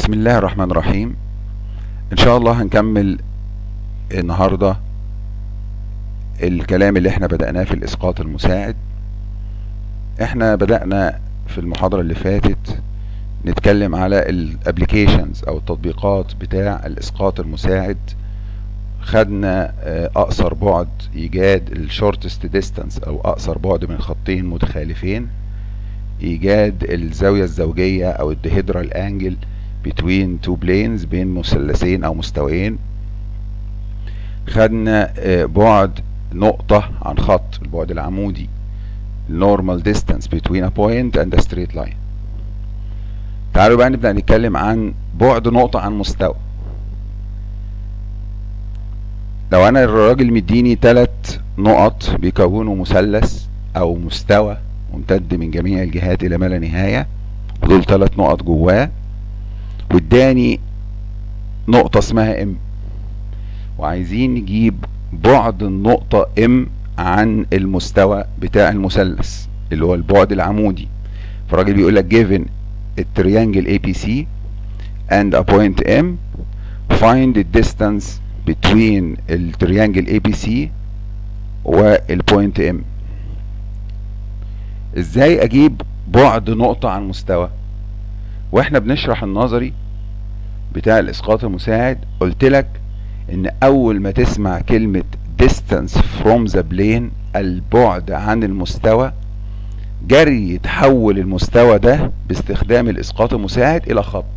بسم الله الرحمن الرحيم ان شاء الله هنكمل النهارده الكلام اللي احنا بدأناه في الاسقاط المساعد احنا بدأنا في المحاضرة اللي فاتت نتكلم على الابليكيشنز او التطبيقات بتاع الاسقاط المساعد خدنا آه، اقصر بعد ايجاد الشورتست ديستانس او اقصر بعد من خطين متخالفين ايجاد الزاوية الزوجية او الديهيدرال انجل between two planes بين مثلثين او مستويين خدنا آه، بعد نقطة عن خط البعد العمودي normal distance between a point and a straight line تعالوا بقى نبدأ نتكلم عن بعد نقطة عن مستوى لو انا الراجل مديني تلات نقط بيكونوا مثلث او مستوى ممتد من جميع الجهات الى ما لا نهاية ودول تلات نقط جواه واداني نقطة اسمها ام وعايزين نجيب بعد النقطة ام عن المستوى بتاع المثلث اللي هو البعد العمودي فالراجل بيقول لك given التريانجل ABC and a point M find the distance between التريانجل ABC والبوينت M ازاي اجيب بعد نقطة عن مستوى واحنا بنشرح النظري بتاع الاسقاط المساعد قلت لك ان اول ما تسمع كلمة distance from the plane البعد عن المستوى جري يتحول المستوى ده باستخدام الاسقاط المساعد الى خط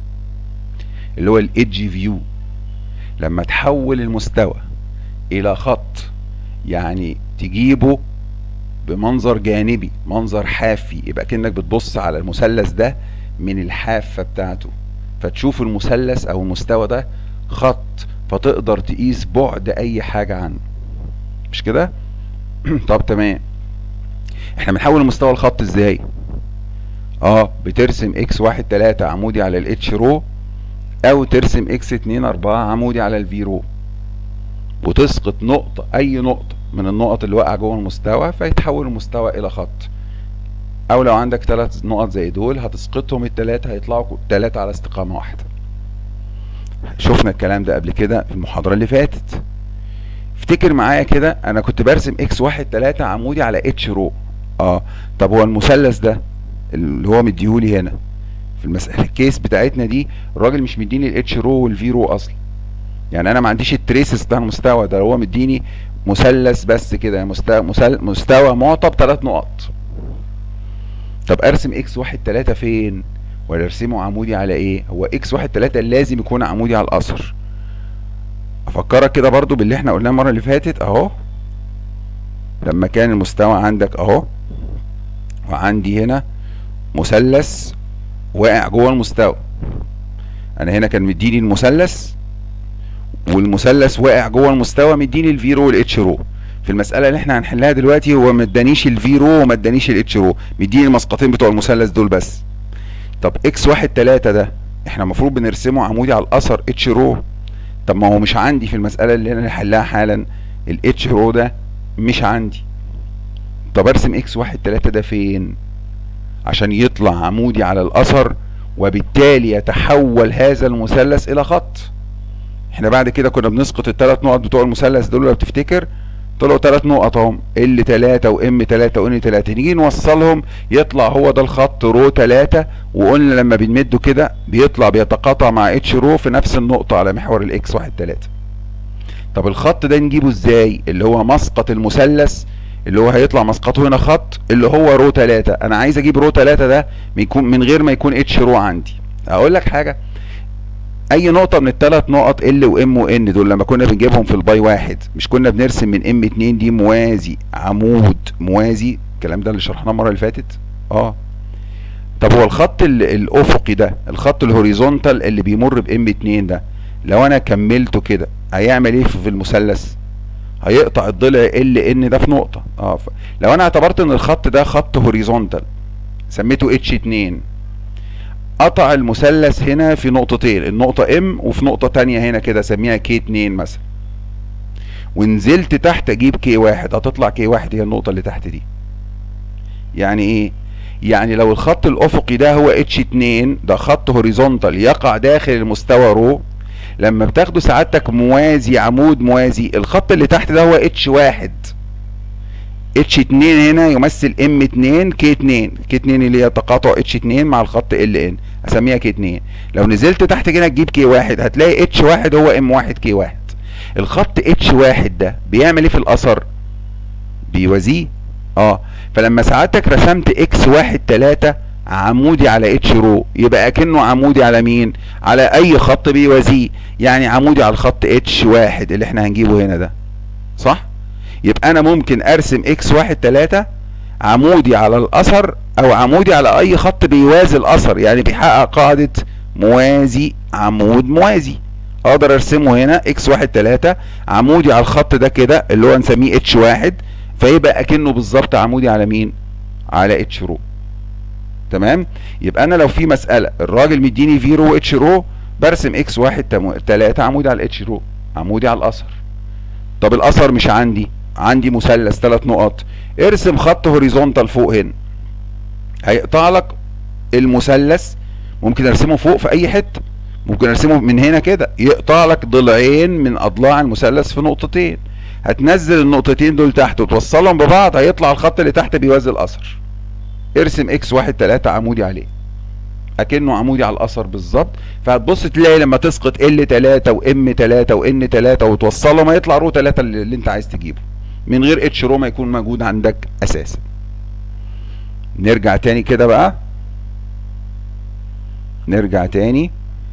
اللي هو الايدج فيو لما تحول المستوى الى خط يعني تجيبه بمنظر جانبي منظر حافي يبقى كأنك بتبص على المثلث ده من الحافة بتاعته فتشوف المثلث او المستوى ده خط فتقدر تقيس بعد اي حاجة عنه مش كده طب تمام احنا بنحول المستوى الخط ازاي اه بترسم اكس واحد تلاتة عمودي على الاتش رو او ترسم اكس اتنين اربعة عمودي على الفي رو وتسقط نقطة اي نقطة من النقط اللي واقعة جوه المستوى فيتحول المستوى الى خط او لو عندك ثلاث نقط زي دول هتسقطهم التلاتة هيطلعوا تلاتة على استقامة واحدة شفنا الكلام ده قبل كده في المحاضرة اللي فاتت افتكر معايا كده انا كنت برسم اكس واحد تلاتة عمودي على اتش رو اه طب هو المثلث ده اللي هو مديهولي هنا في المسألة الكيس بتاعتنا دي الراجل مش مديني الاتش رو والفي رو اصلا يعني انا ما عنديش التريسس بتاع المستوى ده هو مديني مثلث بس كده مستوى مسل- مستوى معطى بثلاث نقط طب ارسم اكس واحد تلاتة فين ولا ارسمه عمودي على ايه هو اكس واحد تلاتة لازم يكون عمودي على الاثر افكرك كده برضو باللي احنا قلناه المره اللي فاتت اهو لما كان المستوى عندك اهو وعندي هنا مثلث واقع جوه المستوى انا هنا كان مديني المثلث والمثلث واقع جوه المستوى مديني الفي رو والاتش رو في المساله اللي احنا هنحلها دلوقتي هو ما ادانيش الفي رو وما ادانيش الاتش رو مديني المسقطين بتوع المثلث دول بس طب اكس واحد تلاتة ده احنا المفروض بنرسمه عمودي على الاثر اتش رو طب ما هو مش عندي في المسألة اللي انا هحلها حالا الاتش رو ده مش عندي طب ارسم اكس واحد تلاتة ده فين عشان يطلع عمودي على الاثر وبالتالي يتحول هذا المثلث الى خط احنا بعد كده كنا بنسقط الثلاث نقط بتوع المثلث دول لو تفتكر طلعوا ثلاث نقط اهم ال 3 وام 3 وان 3 نيجي نوصلهم يطلع هو ده الخط رو 3 وقلنا لما بنمده كده بيطلع بيتقاطع مع اتش رو في نفس النقطة على محور الاكس 1 3 طب الخط ده نجيبه ازاي اللي هو مسقط المثلث اللي هو هيطلع مسقطه هنا خط اللي هو رو 3 انا عايز اجيب رو 3 ده يكون من غير ما يكون اتش رو عندي اقول لك حاجة اي نقطة من الثلاث نقط ال وام وان دول لما كنا بنجيبهم في الباي واحد مش كنا بنرسم من ام 2 دي موازي عمود موازي الكلام ده اللي شرحناه المرة اللي فاتت اه طب هو الخط ال- الافقي ده الخط الهوريزونتال اللي بيمر بام 2 ده لو انا كملته كده هيعمل ايه في في المثلث هيقطع الضلع ال ان ده في نقطة اه ف... لو انا اعتبرت ان الخط ده خط هوريزونتال سميته اتش 2 قطع المثلث هنا في نقطتين النقطة ام وفي نقطة تانية هنا كده سميها كي 2 مثلا ونزلت تحت اجيب كي واحد هتطلع كي واحد هي النقطة اللي تحت دي يعني ايه يعني لو الخط الافقي ده هو اتش 2 ده خط هوريزونتال يقع داخل المستوى رو لما بتاخده سعادتك موازي عمود موازي الخط اللي تحت ده هو اتش 1 اتش 2 هنا يمثل ام 2 كي 2 كي 2 اللي هي تقاطع اتش 2 مع الخط ال ان اسميها كي 2 لو نزلت تحت كده تجيب كي 1 هتلاقي اتش 1 هو ام 1 كي 1 الخط اتش 1 ده بيعمل ايه في الاثر بيوازيه اه فلما سعادتك رسمت اكس 1 3 عمودي على اتش رو يبقى اكنه عمودي على مين على اي خط بيوازيه يعني عمودي على الخط اتش واحد اللي احنا هنجيبه هنا ده صح يبقى انا ممكن ارسم اكس واحد تلاتة عمودي على الاثر او عمودي على اي خط بيوازي الاثر يعني بيحقق قاعدة موازي عمود موازي اقدر ارسمه هنا اكس واحد تلاتة عمودي على الخط ده كده اللي هو نسميه اتش واحد فيبقى اكنه بالظبط عمودي على مين على اتش رو تمام يبقى انا لو في مسألة الراجل مديني في رو اتش رو برسم اكس واحد تلاتة عمودي على الاتش رو عمودي على الاثر طب الاثر مش عندي عندي مثلث ثلاث نقط ارسم خط هوريزونتال فوق هنا هيقطع لك المثلث ممكن ارسمه فوق في اي حته ممكن ارسمه من هنا كده يقطع لك ضلعين من اضلاع المثلث في نقطتين هتنزل النقطتين دول تحت وتوصلهم ببعض هيطلع الخط اللي تحت بيوازي الاثر ارسم اكس واحد تلاتة عمودي عليه اكنه عمودي على الاثر بالظبط فهتبص تلاقي لما تسقط ال 3 وام 3 وان 3 وتوصلهم هيطلع رو 3 اللي انت عايز تجيبه من غير اتش رو ما يكون موجود عندك اساسا نرجع تاني كده بقى نرجع تاني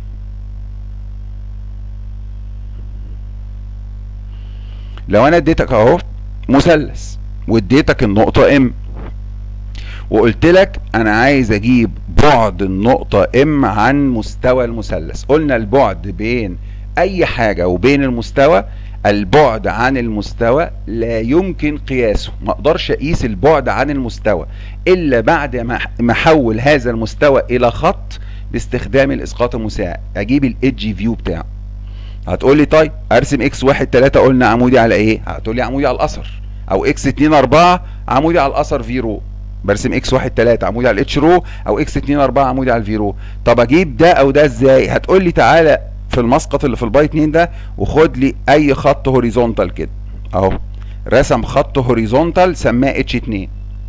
لو انا اديتك اهو مثلث واديتك النقطة ام وقلت لك انا عايز اجيب بعد النقطة ام عن مستوى المثلث قلنا البعد بين اي حاجة وبين المستوى البعد عن المستوى لا يمكن قياسه ما اقدرش اقيس البعد عن المستوى الا بعد ما احول هذا المستوى الى خط باستخدام الاسقاط المساعد اجيب الايدج فيو بتاعه هتقول لي طيب ارسم اكس واحد تلاتة قلنا عمودي على ايه هتقول لي عمودي على الاثر او اكس اتنين اربعة عمودي على الاثر في رو برسم اكس واحد تلاتة عمودي على الاتش رو او اكس اتنين اربعة عمودي على الفي رو طب اجيب ده او ده ازاي هتقول لي تعالى في المسقط اللي في الباي 2 ده وخد لي اي خط هوريزونتال كده اهو رسم خط هوريزونتال سماه اتش 2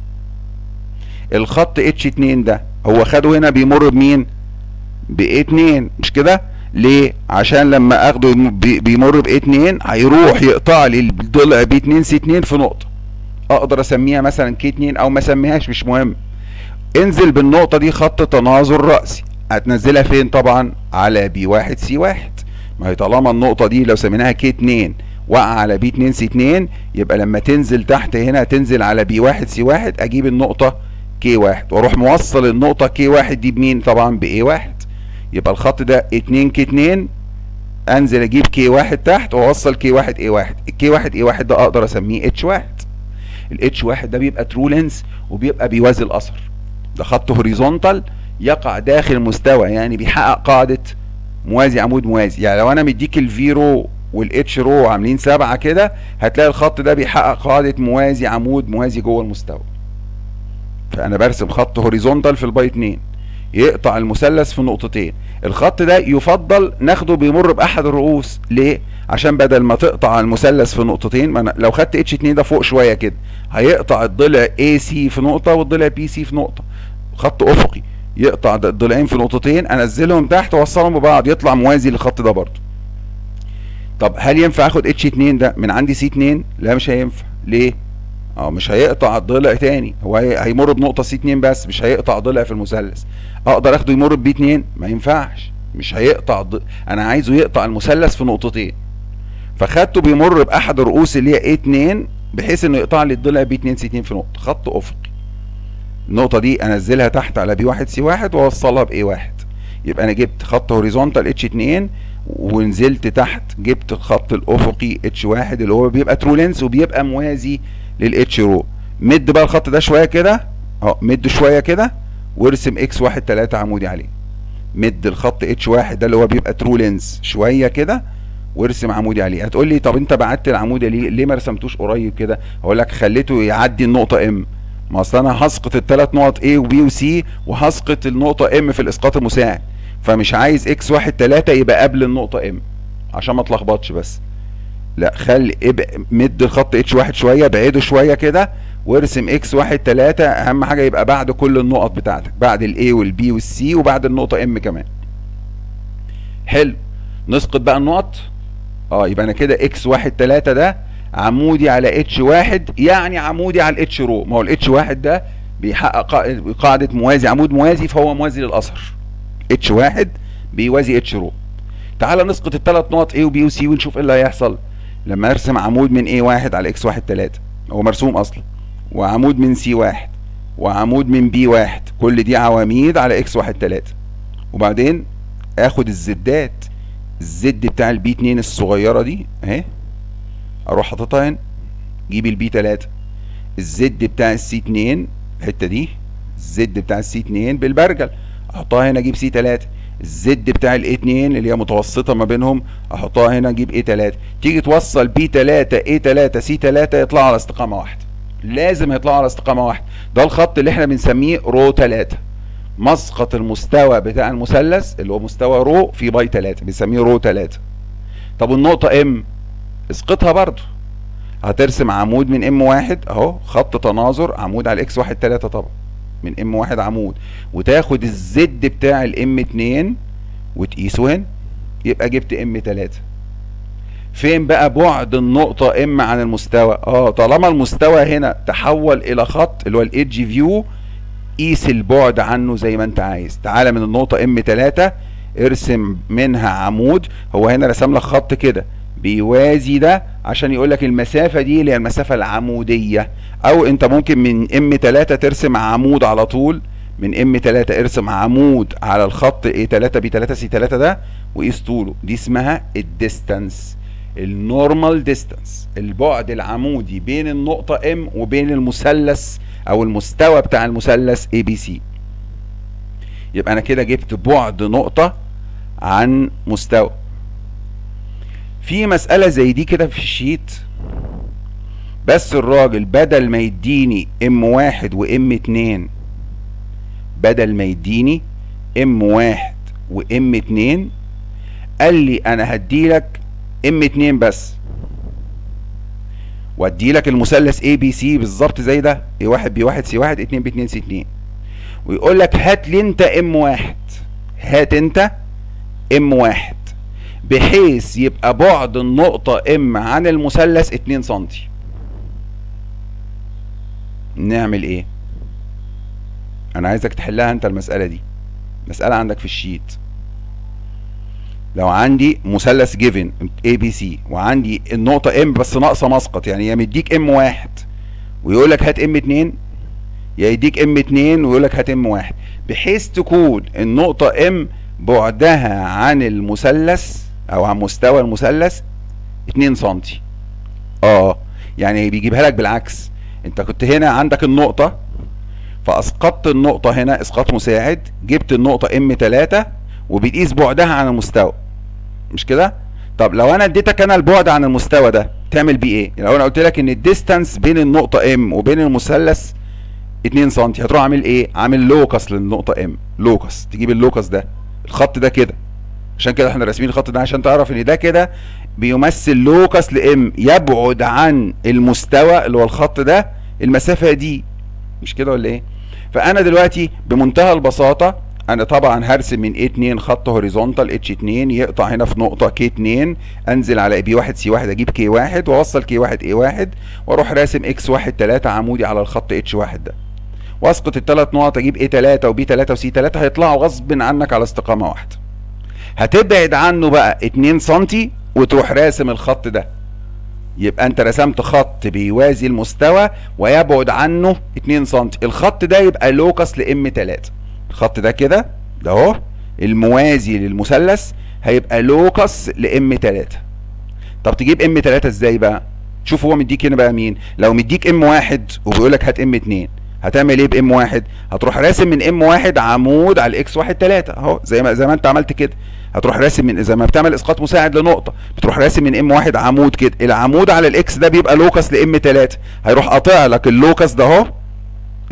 الخط اتش 2 ده هو خده هنا بيمر بمين ب 2 مش كده ليه عشان لما اخده بيمر ب 2 هيروح يقطع لي الضلع ب 2 سي 2 في نقطه اقدر اسميها مثلا كي 2 او ما اسميهاش مش مهم انزل بالنقطه دي خط تناظر راسي هتنزلها فين طبعا على بي واحد سي واحد ما هي طالما النقطة دي لو سميناها كي اتنين وقع على بي اتنين سي اتنين يبقى لما تنزل تحت هنا تنزل على بي واحد سي واحد اجيب النقطة كي واحد واروح موصل النقطة كي واحد دي بمين طبعا باي واحد يبقى الخط ده اتنين كي اتنين انزل اجيب كي واحد تحت واوصل كي واحد اي واحد الكي واحد اي واحد ده اقدر اسميه اتش واحد الاتش واحد ده بيبقى ترو لينس وبيبقى بيوازي الاثر ده خط هوريزونتال يقع داخل مستوى يعني بيحقق قاعدة موازي عمود موازي يعني لو انا مديك الفيرو والاتش رو عاملين سبعة كده هتلاقي الخط ده بيحقق قاعدة موازي عمود موازي جوه المستوى فانا برسم خط هوريزونتال في الباي 2 يقطع المثلث في نقطتين الخط ده يفضل ناخده بيمر باحد الرؤوس ليه عشان بدل ما تقطع المثلث في نقطتين ما لو خدت اتش 2 ده فوق شويه كده هيقطع الضلع اي سي في نقطه والضلع بي سي في نقطه خط افقي يقطع الضلعين في نقطتين انزلهم تحت واوصلهم ببعض يطلع موازي للخط ده برضه طب هل ينفع اخد اتش 2 ده من عندي سي 2 لا مش هينفع ليه اه مش هيقطع الضلع تاني هو هيمر بنقطه سي 2 بس مش هيقطع ضلع في المثلث اقدر اخده يمر بي 2 ما ينفعش مش هيقطع ض... انا عايزه يقطع المثلث في نقطتين فخدته بيمر باحد الرؤوس اللي هي اي 2 بحيث انه يقطع لي الضلع بي 2 سي 2 في نقطه خط افقي النقطة دي انزلها تحت على بي واحد سي واحد واوصلها باي واحد يبقى انا جبت خط هوريزونتال اتش اتنين ونزلت تحت جبت الخط الافقي اتش واحد اللي هو بيبقى ترو لينس وبيبقى موازي للاتش رو مد بقى الخط ده شوية كده اه مد شوية كده وارسم اكس واحد تلاتة عمودي عليه مد الخط اتش واحد ده اللي هو بيبقى ترو لينس شوية كده وارسم عمودي عليه هتقول لي طب انت بعت العمودي ليه ليه ما رسمتوش قريب كده اقول لك خليته يعدي النقطة ام ما اصل انا هسقط الثلاث نقط A وB وC وهسقط النقطة M في الاسقاط المساعد فمش عايز x واحد تلاتة يبقى قبل النقطة M عشان ما اتلخبطش بس لا خلي ابق- مد الخط اتش واحد شويه بعيده شويه كده وارسم اكس واحد تلاتة اهم حاجه يبقى بعد كل النقط بتاعتك بعد الاي والبي والسي وبعد النقطه ام كمان حلو نسقط بقى النقط اه يبقى انا كده اكس واحد تلاتة ده عمودي على اتش واحد يعني عمودي على الاتش رو ما هو الاتش واحد ده بيحقق قا- قاعده موازي عمود موازي فهو موازي للاثر اتش واحد بيوازي اتش رو تعال نسقط الثلاث نقط A وبي وسي ونشوف ايه اللي هيحصل لما ارسم عمود من A واحد على X واحد تلاتة هو مرسوم اصلا وعمود من C واحد وعمود من B واحد كل دي عواميد على X واحد تلاتة وبعدين اخد الزدات الزد بتاع البي 2 الصغيرة دي اهي اروح حاططها هنا جيب البي 3 الزد بتاع السي 2 الحتة دي الزد بتاع السي 2 بالبرجل احطها هنا اجيب سي 3 الزد بتاع الاي 2 اللي هي متوسطه ما بينهم احطها هنا اجيب اي 3 تيجي توصل بي 3 اي 3 سي 3 يطلعوا على استقامه واحده لازم يطلعوا على استقامه واحده ده الخط اللي احنا بنسميه رو 3 مسقط المستوى بتاع المثلث اللي هو مستوى رو في باي 3 بنسميه رو 3 طب النقطه ام اسقطها برضو هترسم عمود من ام واحد اهو خط تناظر عمود على الاكس واحد 3 طبعا من ام واحد عمود وتاخد الزد بتاع الام 2 وتقيسه هنا يبقى جبت ام 3 فين بقى بعد النقطة ام عن المستوى اه طالما المستوى هنا تحول الى خط اللي هو الايدج فيو قيس البعد عنه زي ما انت عايز تعالى من النقطة ام 3 ارسم منها عمود هو هنا رسم لك خط كده بيوازي ده عشان يقول لك المسافة دي اللي هي المسافة العمودية او انت ممكن من ام 3 ترسم عمود على طول من ام 3 ارسم عمود على الخط اي 3 بي 3 سي 3 ده وقيس طوله دي اسمها الديستانس النورمال ديستانس البعد العمودي بين النقطة ام وبين المثلث او المستوى بتاع المثلث اي بي سي يبقى انا كده جبت بعد نقطة عن مستوى في مسألة زي دي كده في الشيت بس الراجل بدل ما يديني ام واحد وام اتنين بدل ما يديني ام واحد وام اتنين قال لي انا هديلك ام اتنين بس واديلك المثلث اي بي سي بالظبط زي ده اي واحد بي واحد سي واحد اتنين بي اتنين سي اتنين ويقول لك هات لي انت ام واحد هات انت ام واحد بحيث يبقى بعد النقطة ام عن المثلث 2 سنتي نعمل ايه انا عايزك تحلها انت المسألة دي مسألة عندك في الشيت لو عندي مثلث جيفن اي بي سي وعندي النقطة ام بس ناقصة مسقط يعني يا مديك ام واحد ويقول لك هات ام اتنين يا يديك ام اتنين ويقول لك هات ام واحد بحيث تكون النقطة ام بعدها عن المثلث او عن مستوى المثلث 2 سنتي اه يعني بيجيبها لك بالعكس انت كنت هنا عندك النقطة فاسقطت النقطة هنا اسقاط مساعد جبت النقطة ام 3 وبتقيس بعدها عن المستوى مش كده طب لو انا اديتك انا البعد عن المستوى ده تعمل بيه ايه لو انا قلت لك ان الديستانس بين النقطة ام وبين المثلث 2 سم هتروح عامل ايه عامل لوكس للنقطة ام لوكس تجيب اللوكس ده الخط ده كده عشان كده احنا راسمين الخط ده عشان تعرف ان ده كده بيمثل لوكس لام يبعد عن المستوى اللي هو الخط ده المسافة دي مش كده ولا ايه فانا دلوقتي بمنتهى البساطة انا طبعا هرسم من A2 خط هوريزونتال H2 يقطع هنا في نقطة K2 انزل على B1 C1 اجيب K1 واوصل K1 A1 واروح راسم X1 3 عمودي على الخط H1 ده واسقط الثلاث نقط اجيب A3 وB3 وC3 هيطلعوا غصب عنك على استقامة واحدة هتبعد عنه بقى 2 سم وتروح راسم الخط ده يبقى انت رسمت خط بيوازي المستوى ويبعد عنه 2 سم الخط ده يبقى لوكس لام 3 الخط ده كده ده اهو الموازي للمثلث هيبقى لوكس لام 3 طب تجيب ام 3 ازاي بقى شوف هو مديك هنا بقى مين لو مديك ام 1 وبيقول لك هات ام 2 هتعمل ايه بام 1 هتروح راسم من ام 1 عمود على الاكس 1 3 اهو زي ما زي ما انت عملت كده هتروح راسم من زي ما بتعمل اسقاط مساعد لنقطه بتروح راسم من ام 1 عمود كده العمود على الاكس ده بيبقى لوكس لام 3 هيروح قاطع لك اللوكس ده اهو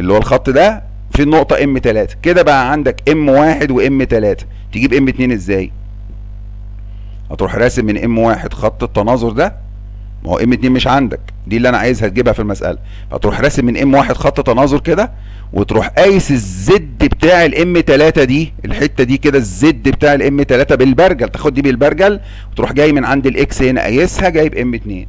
اللي هو الخط ده في النقطة ام 3 كده بقى عندك ام 1 وام 3 تجيب ام 2 ازاي؟ هتروح راسم من ام 1 خط التناظر ده ما هو ام 2 مش عندك دي اللي انا عايزها تجيبها في المسألة فتروح راسم من ام 1 خط تناظر كده وتروح قايس الزد بتاع الام 3 دي الحتة دي كده الزد بتاع الام 3 بالبرجل تاخد دي بالبرجل وتروح جاي من عند الاكس هنا قايسها جايب ام 2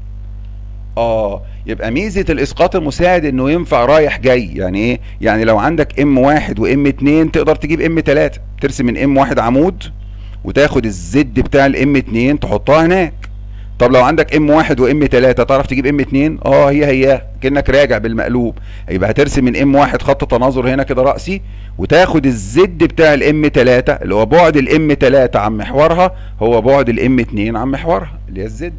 اه يبقى ميزه الاسقاط المساعد انه ينفع رايح جاي يعني ايه يعني لو عندك ام واحد وام اتنين تقدر تجيب ام تلاتة ترسم من ام واحد عمود وتاخد الزد بتاع الام اتنين تحطها هناك طب لو عندك ام واحد وام تلاتة تعرف تجيب ام اتنين اه هي هي كانك راجع بالمقلوب يبقى هترسم من ام واحد خط تناظر هنا كده رأسي وتاخد الزد بتاع الام تلاتة اللي هو بعد الام تلاتة عن محورها هو بعد الام اتنين عن محورها اللي هي الزد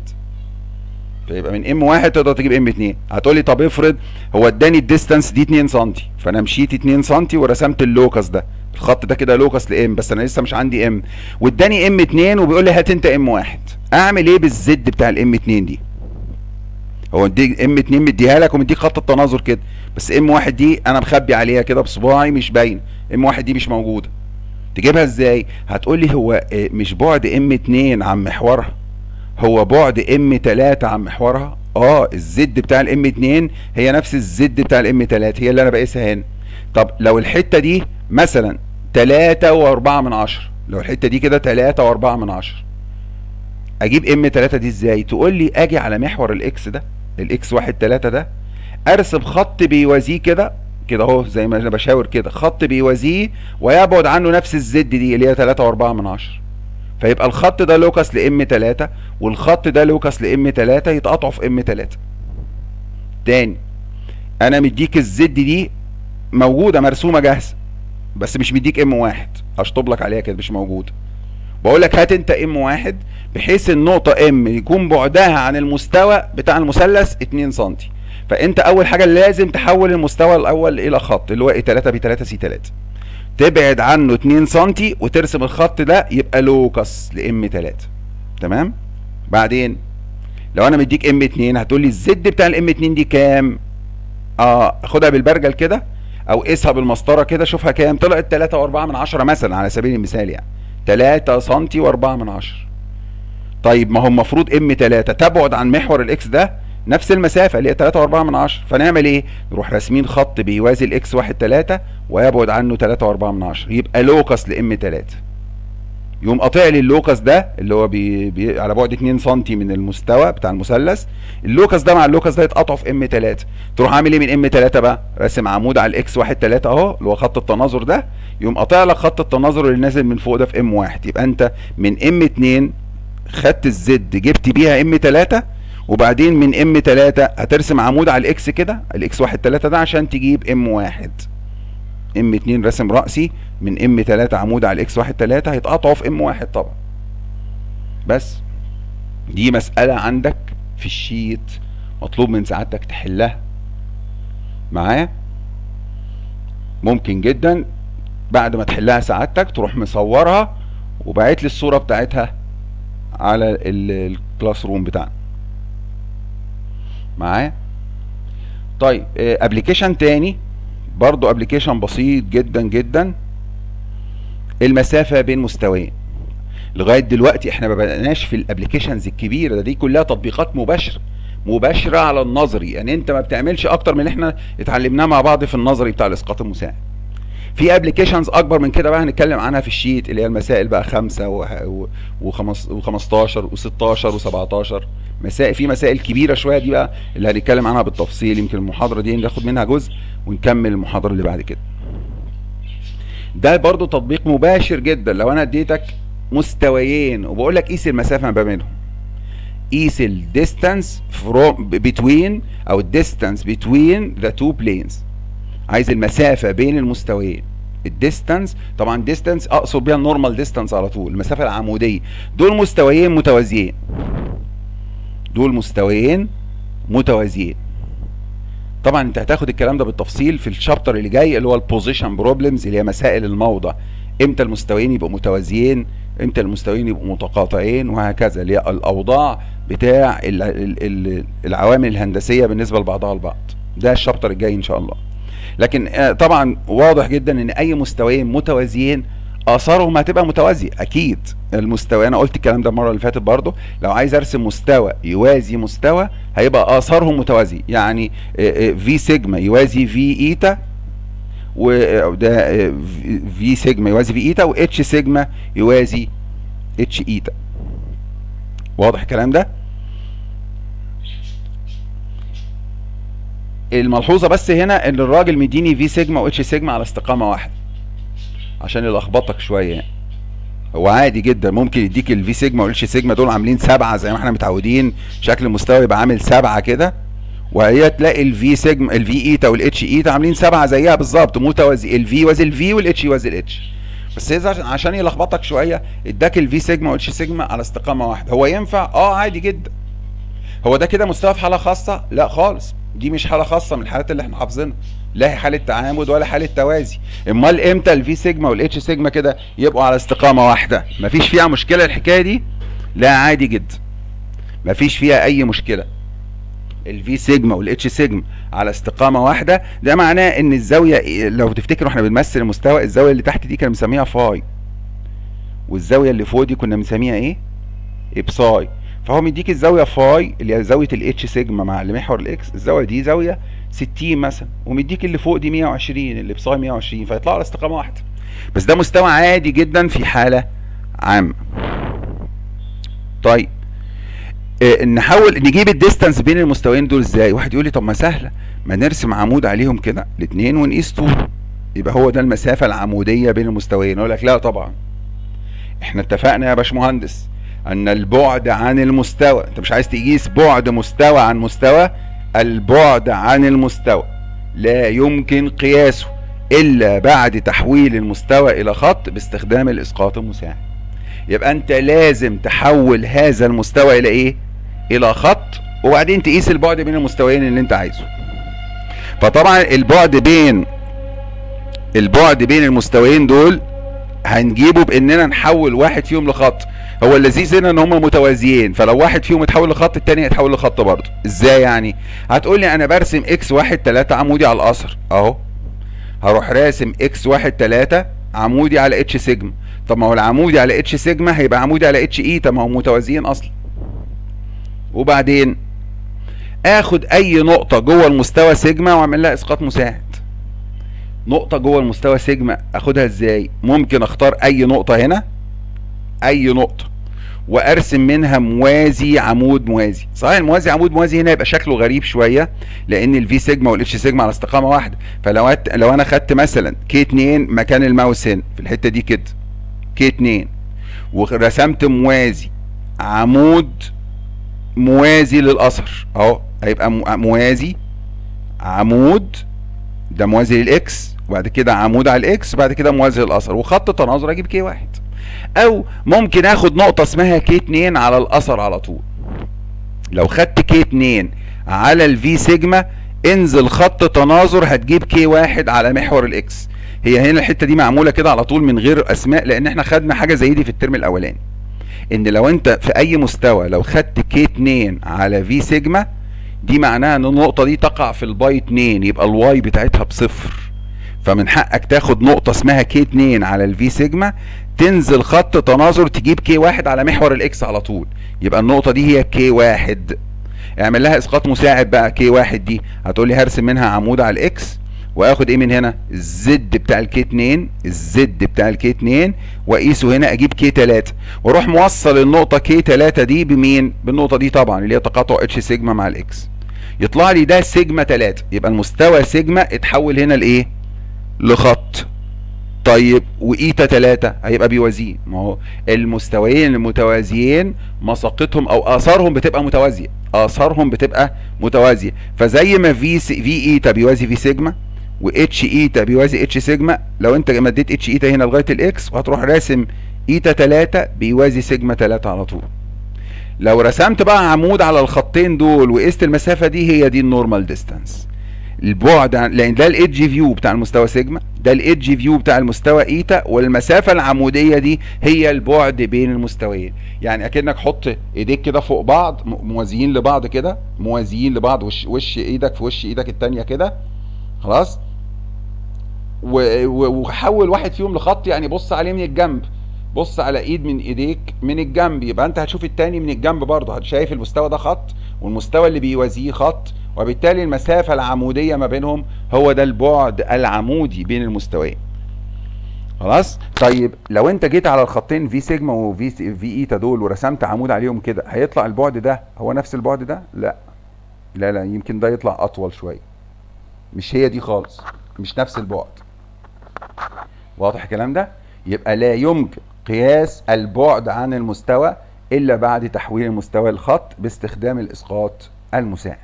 فيبقى من ام واحد تقدر تجيب ام 2 هتقول لي طب افرض هو اداني الديستانس دي 2 سم فانا مشيت 2 سم ورسمت اللوكس ده الخط ده كده لوكس لام بس انا لسه مش عندي ام واداني ام 2 وبيقول لي هات انت ام واحد اعمل ايه بالزد بتاع الام 2 دي هو دي ام 2 مديها لك ومديك خط التناظر كده بس ام واحد دي انا مخبي عليها كده بصباعي مش باين ام واحد دي مش موجوده تجيبها ازاي هتقول لي هو مش بعد ام 2 عن محورها هو بعد ام 3 عن محورها اه الزد بتاع الام 2 هي نفس الزد بتاع الام 3 هي اللي انا بقيسها هنا طب لو الحته دي مثلا 3 و4 من 10 لو الحته دي كده 3 و4 من 10 اجيب ام 3 دي ازاي تقول لي اجي على محور الاكس ده الاكس 1 3 ده ارسم خط بيوازيه كده كده اهو زي ما انا بشاور كده خط بيوازيه ويبعد عنه نفس الزد دي اللي هي 3 و4 من 10 فيبقى الخط ده لوكس لام 3 والخط ده لوكس لام 3 يتقطعوا في ام 3 تاني انا مديك الزد دي موجوده مرسومه جاهزه بس مش مديك ام واحد اشطب لك عليها كده مش موجوده بقول لك هات انت ام واحد بحيث النقطه ام يكون بعدها عن المستوى بتاع المثلث 2 سم فانت اول حاجه لازم تحول المستوى الاول الى خط اللي هو اي 3 ب 3 سي 3 تبعد عنه 2 سم وترسم الخط ده يبقى لوكس لام 3 تمام بعدين لو انا مديك ام 2 هتقول لي الزد بتاع الام 2 دي كام اه خدها بالبرجل كده او قيسها بالمسطره كده شوفها كام طلعت 3 و4 من 10 مثلا على سبيل المثال يعني 3 سم و4 من 10 طيب ما هو المفروض ام 3 تبعد عن محور الاكس ده نفس المسافه اللي هي 3 و4 من 10 فنعمل ايه نروح راسمين خط بيوازي الاكس 1 3 ويبعد عنه 3 و4 من 10 يبقى لوكس لام 3 يقوم قاطع لي اللوكس ده اللي هو بي بي على بعد 2 سم من المستوى بتاع المثلث اللوكس ده مع اللوكس ده يتقطعوا في ام 3 تروح عامل ايه من ام 3 بقى راسم عمود على الاكس 1 3 اهو اللي هو خط التناظر ده يقوم قاطع لك خط التناظر اللي نازل من فوق ده في ام 1 يبقى انت من ام 2 خدت الزد جبت بيها ام 3 وبعدين من ام 3 هترسم عمود على الاكس كده الاكس 1 3 ده عشان تجيب ام 1 ام 2 رسم رأسي من ام 3 عمود على الاكس 1 3 هيتقطعوا في ام 1 طبعا بس دي مسألة عندك في الشيت مطلوب من سعادتك تحلها معايا ممكن جدا بعد ما تحلها سعادتك تروح مصورها وبعت لي الصورة بتاعتها على الكلاس روم بتاعنا معايا طيب ابلكيشن تاني برضو ابلكيشن بسيط جدا جدا المسافة بين مستويين لغاية دلوقتي احنا ما بدأناش في الابلكيشنز الكبيرة ده دي كلها تطبيقات مباشرة مباشرة على النظري يعني انت ما بتعملش اكتر من اللي احنا اتعلمناه مع بعض في النظري بتاع الاسقاط المساعد في ابلكيشنز اكبر من كده بقى هنتكلم عنها في الشيت اللي هي المسائل بقى خمسة و15 و16 و17 مسائل في مسائل كبيرة شوية دي بقى اللي هنتكلم عنها بالتفصيل يمكن المحاضرة دي ناخد منها جزء ونكمل المحاضرة اللي بعد كده ده برضو تطبيق مباشر جدا لو انا اديتك مستويين وبقول لك قيس المسافة ما بينهم قيس الديستانس فروم بتوين او الديستانس بتوين ذا تو بلينز عايز المسافة بين المستويين الديستانس طبعا ديستانس اقصد بيها النورمال ديستانس على طول المسافة العمودية دول مستويين متوازيين دول مستويين متوازيين طبعا انت هتاخد الكلام ده بالتفصيل في الشابتر اللي جاي اللي هو البوزيشن بروبلمز اللي هي مسائل الموضع امتى المستويين يبقوا متوازيين امتى المستويين يبقوا متقاطعين وهكذا اللي هي الاوضاع بتاع العوامل الهندسيه بالنسبه لبعضها البعض ده الشابتر الجاي ان شاء الله لكن آه، طبعا واضح جدا ان اي مستويين متوازيين اثارهم هتبقى متوازيه اكيد المستوى انا قلت الكلام ده المره اللي فاتت برضو لو عايز ارسم مستوى يوازي مستوى هيبقى اثارهم متوازي يعني في سيجما يوازي في ايتا وده في سيجما يوازي في ايتا واتش سيجما يوازي اتش ايتا واضح الكلام ده الملحوظه بس هنا ان الراجل مديني في سيجما واتش سيجما على استقامه واحده عشان يلخبطك شويه يعني هو عادي جدا ممكن يديك الفي سيجما والاتش سيجما دول عاملين سبعه زي ما احنا متعودين شكل المستوى يبقى عامل سبعه كده وهي تلاقي الفي سيجما الفي ايتا والاتش ايتا عاملين سبعه زيها بالظبط متوازي الفي يوازي الفي والاتش يوازي الاتش بس اذا عشان يلخبطك شويه اداك الفي سيجما والاتش سيجما على استقامه واحده هو ينفع اه عادي جدا هو ده كده مستوى في حاله خاصه لا خالص دي مش حاله خاصه من الحالات اللي احنا حافظينها لا هي حاله تعامد ولا حاله توازي امال امتى الفي سيجما والاتش سيجما كده يبقوا على استقامه واحده مفيش فيها مشكله الحكايه دي لا عادي جدا مفيش فيها اي مشكله الفي سيجما والاتش سيجما على استقامه واحده ده معناه ان الزاويه لو تفتكروا احنا بنمثل المستوى الزاويه اللي تحت دي كنا بنسميها فاي والزاويه اللي فوق دي كنا بنسميها ايه ابساي فهو مديك الزاويه فاي اللي هي زاويه الاتش سيجما مع المحور الاكس الزاويه دي زاويه 60 مثلا ومديك اللي فوق دي 120 اللي بساي 120 فيطلعوا على استقامه واحده بس ده مستوى عادي جدا في حاله عامه طيب اه نحاول نجيب الديستانس بين المستويين دول ازاي واحد يقول لي طب ما سهله ما نرسم عمود عليهم كده الاثنين ونقيس طول يبقى هو ده المسافه العموديه بين المستويين اقول لك لا طبعا احنا اتفقنا يا باشمهندس ان البعد عن المستوى انت مش عايز تقيس بعد مستوى عن مستوى البعد عن المستوى لا يمكن قياسه الا بعد تحويل المستوى الى خط باستخدام الاسقاط المساعد يبقى انت لازم تحول هذا المستوى الى ايه الى خط وبعدين تقيس البعد بين المستويين اللي انت عايزه فطبعا البعد بين البعد بين المستويين دول هنجيبه باننا نحول واحد فيهم لخط هو اللذيذ هنا ان هم متوازيين فلو واحد فيهم اتحول لخط التاني هيتحول لخط برضه ازاي يعني هتقول لي انا برسم اكس واحد تلاتة عمودي على القصر اهو هروح راسم اكس واحد تلاتة عمودي على اتش سيجما طب ما هو العمودي على اتش سيجما هيبقى عمودي على اتش اي طب ما هو متوازيين اصلا وبعدين اخد اي نقطة جوه المستوى سيجما واعمل لها اسقاط مساعد نقطة جوه المستوى سيجما اخدها ازاي ممكن اختار اي نقطة هنا اي نقطة وارسم منها موازي عمود موازي صحيح الموازي عمود موازي هنا يبقى شكله غريب شوية لان الفي سيجما والاتش سيجما على استقامة واحدة فلو لو انا خدت مثلا كي 2 مكان الماوس هنا في الحتة دي كده كي 2 ورسمت موازي عمود موازي للاثر اهو هيبقى موازي عمود ده موازي للاكس وبعد كده عمود على الاكس بعد كده موازي للاثر وخط تناظر اجيب كي واحد او ممكن اخد نقطة اسمها كي 2 على الاثر على طول لو خدت كي 2 على الفي سيجما انزل خط تناظر هتجيب كي واحد على محور الاكس هي هنا الحتة دي معمولة كده على طول من غير اسماء لان احنا خدنا حاجة زي دي في الترم الاولاني ان لو انت في اي مستوى لو خدت كي 2 على في سيجما دي معناها ان النقطة دي تقع في الباي 2 يبقى الواي بتاعتها بصفر فمن حقك تاخد نقطة اسمها كي 2 على الفي سيجما تنزل خط تناظر تجيب كي واحد على محور الاكس على طول يبقى النقطة دي هي كي واحد اعمل لها اسقاط مساعد بقى كي واحد دي هتقول لي هرسم منها عمود على الاكس واخد ايه من هنا الزد بتاع الكي 2 الزد بتاع الكي 2 واقيسه هنا اجيب كي 3 واروح موصل النقطه كي 3 دي بمين بالنقطه دي طبعا اللي هي تقاطع اتش سيجما مع الاكس يطلع لي ده سيجما 3 يبقى المستوى سيجما اتحول هنا لايه لخط طيب وايتا 3 هيبقى بيوازيه ما هو المستويين المتوازيين مساقطهم او اثارهم بتبقى متوازيه اثارهم بتبقى متوازيه فزي ما في سي في ايتا بيوازي في سيجما واتش ايتا بيوازي اتش سيجما لو انت مديت اتش ايتا هنا لغايه الاكس وهتروح راسم ايتا 3 بيوازي سيجما 3 على طول لو رسمت بقى عمود على الخطين دول وقست المسافه دي هي دي النورمال ديستانس البعد عن لان ده الايدج فيو بتاع المستوى سيجما ده الايدج فيو بتاع المستوى ايتا والمسافه العموديه دي هي البعد بين المستويين يعني اكنك حط ايديك كده فوق بعض موازيين لبعض كده موازيين لبعض وش وش ايدك في وش ايدك التانية كده خلاص و- و- وحول واحد فيهم لخط يعني بص عليه من الجنب بص على ايد من ايديك من الجنب يبقى انت هتشوف التاني من الجنب برضه شايف المستوى ده خط والمستوى اللي بيوازيه خط وبالتالي المسافة العمودية ما بينهم هو ده البعد العمودي بين المستويين خلاص طيب لو انت جيت على الخطين في سيجما وفي في ايتا دول ورسمت عمود عليهم كده هيطلع البعد ده هو نفس البعد ده لا لا لا يمكن ده يطلع اطول شويه مش هي دي خالص مش نفس البعد واضح الكلام ده يبقى لا يمكن قياس البعد عن المستوى الا بعد تحويل المستوى لخط باستخدام الاسقاط المساعد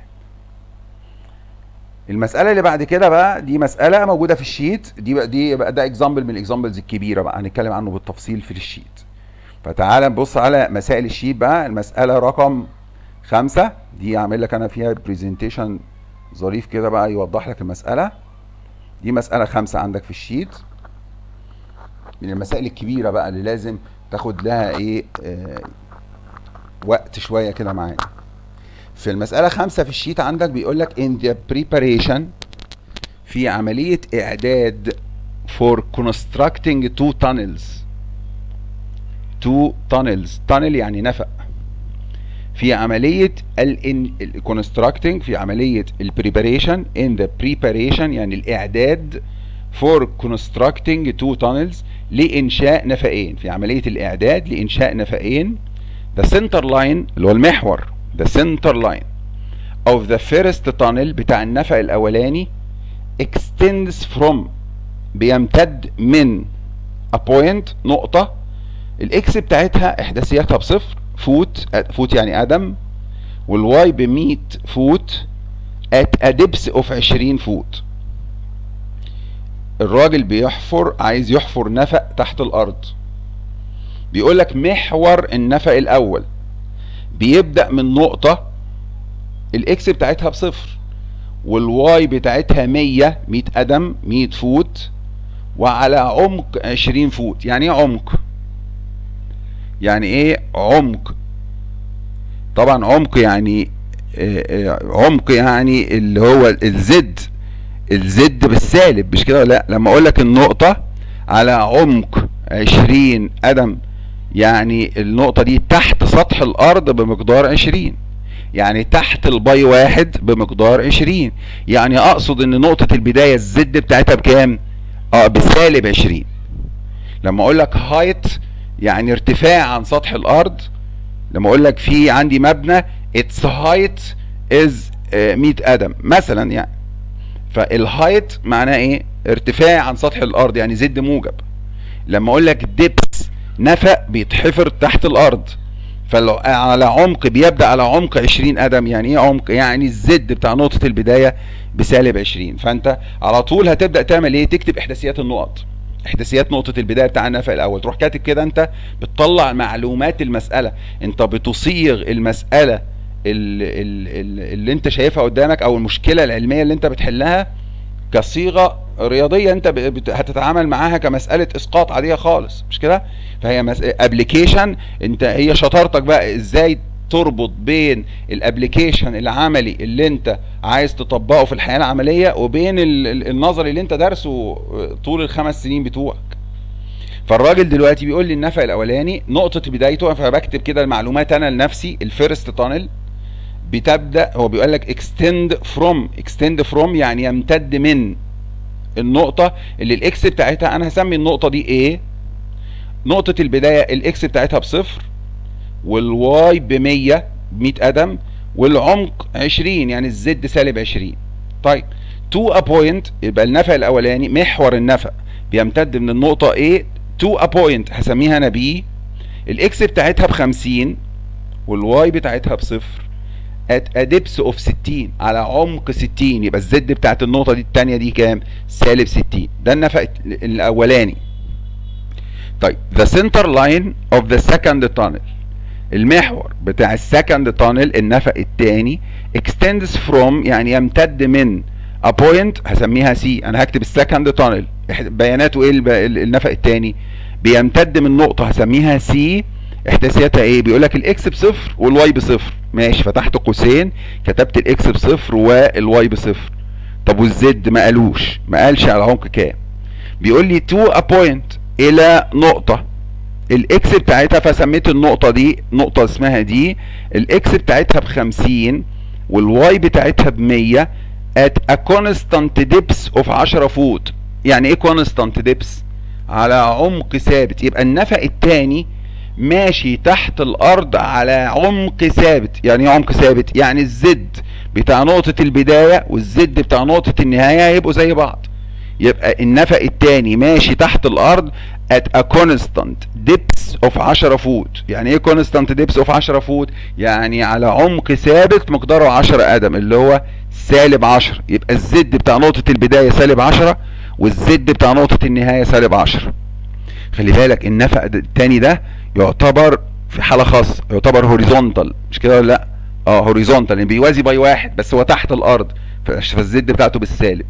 المسألة اللي بعد كده بقى دي مسألة موجودة في الشيت دي بقى دي بقى ده اكزامبل من الاكزامبلز الكبيرة بقى هنتكلم عنه بالتفصيل في الشيت فتعال نبص على مسائل الشيت بقى المسألة رقم خمسة دي عامل لك انا فيها برزنتيشن ظريف كده بقى يوضح لك المسألة دي مسألة خمسة عندك في الشيت من المسائل الكبيرة بقى اللي لازم تاخد لها ايه آه وقت شوية كده معانا في المسألة خمسة في الشيت عندك بيقول لك in the preparation في عملية إعداد for constructing two tunnels two tunnels tunnel يعني نفق في عملية ال ال- constructing في عملية ال preparation in the preparation يعني الإعداد for constructing two tunnels لإنشاء نفقين في عملية الإعداد لإنشاء نفقين the center line اللي هو المحور the center line of the first tunnel بتاع النفق الأولاني extends from بيمتد من a point نقطة الاكس بتاعتها احداثياتها بصفر فوت فوت يعني قدم والواي ب 100 فوت at a depth of 20 فوت الراجل بيحفر عايز يحفر نفق تحت الارض بيقول لك محور النفق الاول بيبدأ من نقطة الاكس بتاعتها بصفر والواي بتاعتها 100 100 قدم 100 فوت وعلى عمق 20 فوت يعني ايه عمق يعني ايه عمق طبعا عمق يعني آه، آه، عمق يعني اللي هو الزد الزد بالسالب مش كده ولا لا لما اقول لك النقطة على عمق 20 قدم يعني النقطة دي تحت سطح الأرض بمقدار 20 يعني تحت الباي واحد بمقدار 20 يعني أقصد إن نقطة البداية الزد بتاعتها بكام؟ اه بسالب 20 لما أقول لك هايت يعني ارتفاع عن سطح الأرض لما أقول لك في عندي مبنى its height is آه، 100 قدم مثلا يعني فالهايت معناه ايه؟ ارتفاع عن سطح الأرض يعني زد موجب لما اقول لك ديبس نفق بيتحفر تحت الارض فعلى عمق بيبدا على عمق 20 قدم يعني ايه عمق يعني الزد بتاع نقطه البدايه بسالب 20 فانت على طول هتبدا تعمل ايه تكتب احداثيات النقط احداثيات نقطه البدايه بتاع النفق الاول تروح كاتب كده انت بتطلع معلومات المساله انت بتصيغ المساله ال- ال- ال- اللي انت شايفها قدامك او المشكله العلميه اللي انت بتحلها كصيغه رياضيه انت ب- بت- هتتعامل معاها كمساله اسقاط عاديه خالص مش كده فهي ابلكيشن انت هي شطارتك بقى ازاي تربط بين الابلكيشن العملي اللي انت عايز تطبقه في الحياه العمليه وبين ال- ال- النظري اللي انت دارسه طول الخمس سنين بتوعك فالراجل دلوقتي بيقول لي النفق الاولاني نقطه بدايته فبكتب كده المعلومات انا لنفسي الفيرست تانل بتبدا هو بيقول لك extend from extend from يعني يمتد من النقطة اللي الاكس بتاعتها انا هسمي النقطة دي A نقطة البداية الاكس بتاعتها بصفر والواي ب 100 100 قدم والعمق 20 يعني الزد سالب 20 طيب تو ا بوينت يبقى النفق الاولاني محور النفق بيمتد من النقطة A تو ا بوينت هسميها انا B الاكس بتاعتها ب 50 والواي بتاعتها بصفر at a depth of 60 على عمق 60 يبقى الزد بتاعت النقطة دي التانية دي كام؟ سالب 60 ده النفق الأولاني طيب the center line of the second tunnel المحور بتاع السكند تانل النفق الثاني extends from يعني يمتد من a point هسميها سي انا هكتب السكند تانل بياناته ايه الب- النفق الثاني بيمتد من نقطه هسميها سي احداثياتها ايه بيقول لك الاكس بصفر والواي بصفر ماشي فتحت قوسين كتبت الاكس بصفر والواي بصفر طب والزد ما قالوش ما قالش على عمق كام بيقول لي تو ابوينت الى نقطه الاكس بتاعتها فسميت النقطه دي نقطه اسمها دي الاكس بتاعتها ب 50 والواي بتاعتها ب 100 at a constant depth of 10 فوت يعني ايه constant depth على عمق ثابت يبقى النفق الثاني ماشي تحت الارض على عمق ثابت يعني ايه عمق ثابت يعني الزد بتاع نقطة البداية والزد بتاع نقطة النهاية هيبقوا زي بعض يبقى النفق الثاني ماشي تحت الارض at a constant depth of 10 فوت يعني ايه constant depth of 10 فوت يعني على عمق ثابت مقداره 10 قدم اللي هو سالب 10 يبقى الزد بتاع نقطة البداية سالب 10 والزد بتاع نقطة النهاية سالب 10 خلي بالك النفق التاني ده يعتبر في حالة خاصة يعتبر هوريزونتال مش كده ولا لا؟ اه هوريزونتال يعني بيوازي باي واحد بس هو تحت الارض فالزد بتاعته بالسالب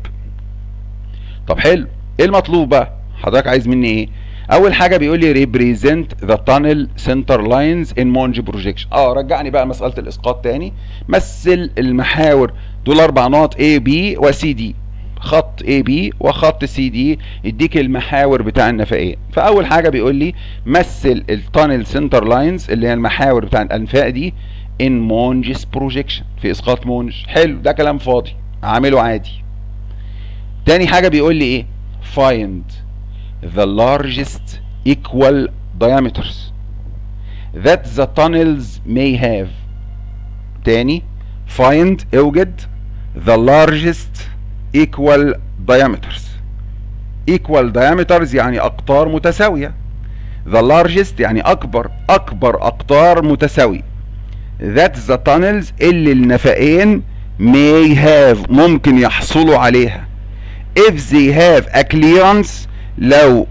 طب حلو ايه المطلوب بقى حضرتك عايز مني ايه اول حاجه بيقول لي represent the tunnel center lines in Monge projection اه رجعني بقى مساله الاسقاط تاني مثل المحاور دول اربع نقط A B و C D خط A B وخط C D يديك المحاور بتاع النفقين فاول حاجه بيقول لي مثل التانل سنتر لاينز اللي هي المحاور بتاع الانفاق دي in Monge's projection في اسقاط مونج حلو ده كلام فاضي اعمله عادي تاني حاجه بيقول لي ايه find the largest equal diameters that the tunnels may have تاني find اوجد the largest equal diameters equal diameters يعني اقطار متساوية the largest يعني اكبر اكبر اقطار متساوية that the tunnels اللي النفقين may have ممكن يحصلوا عليها if they have a clearance لو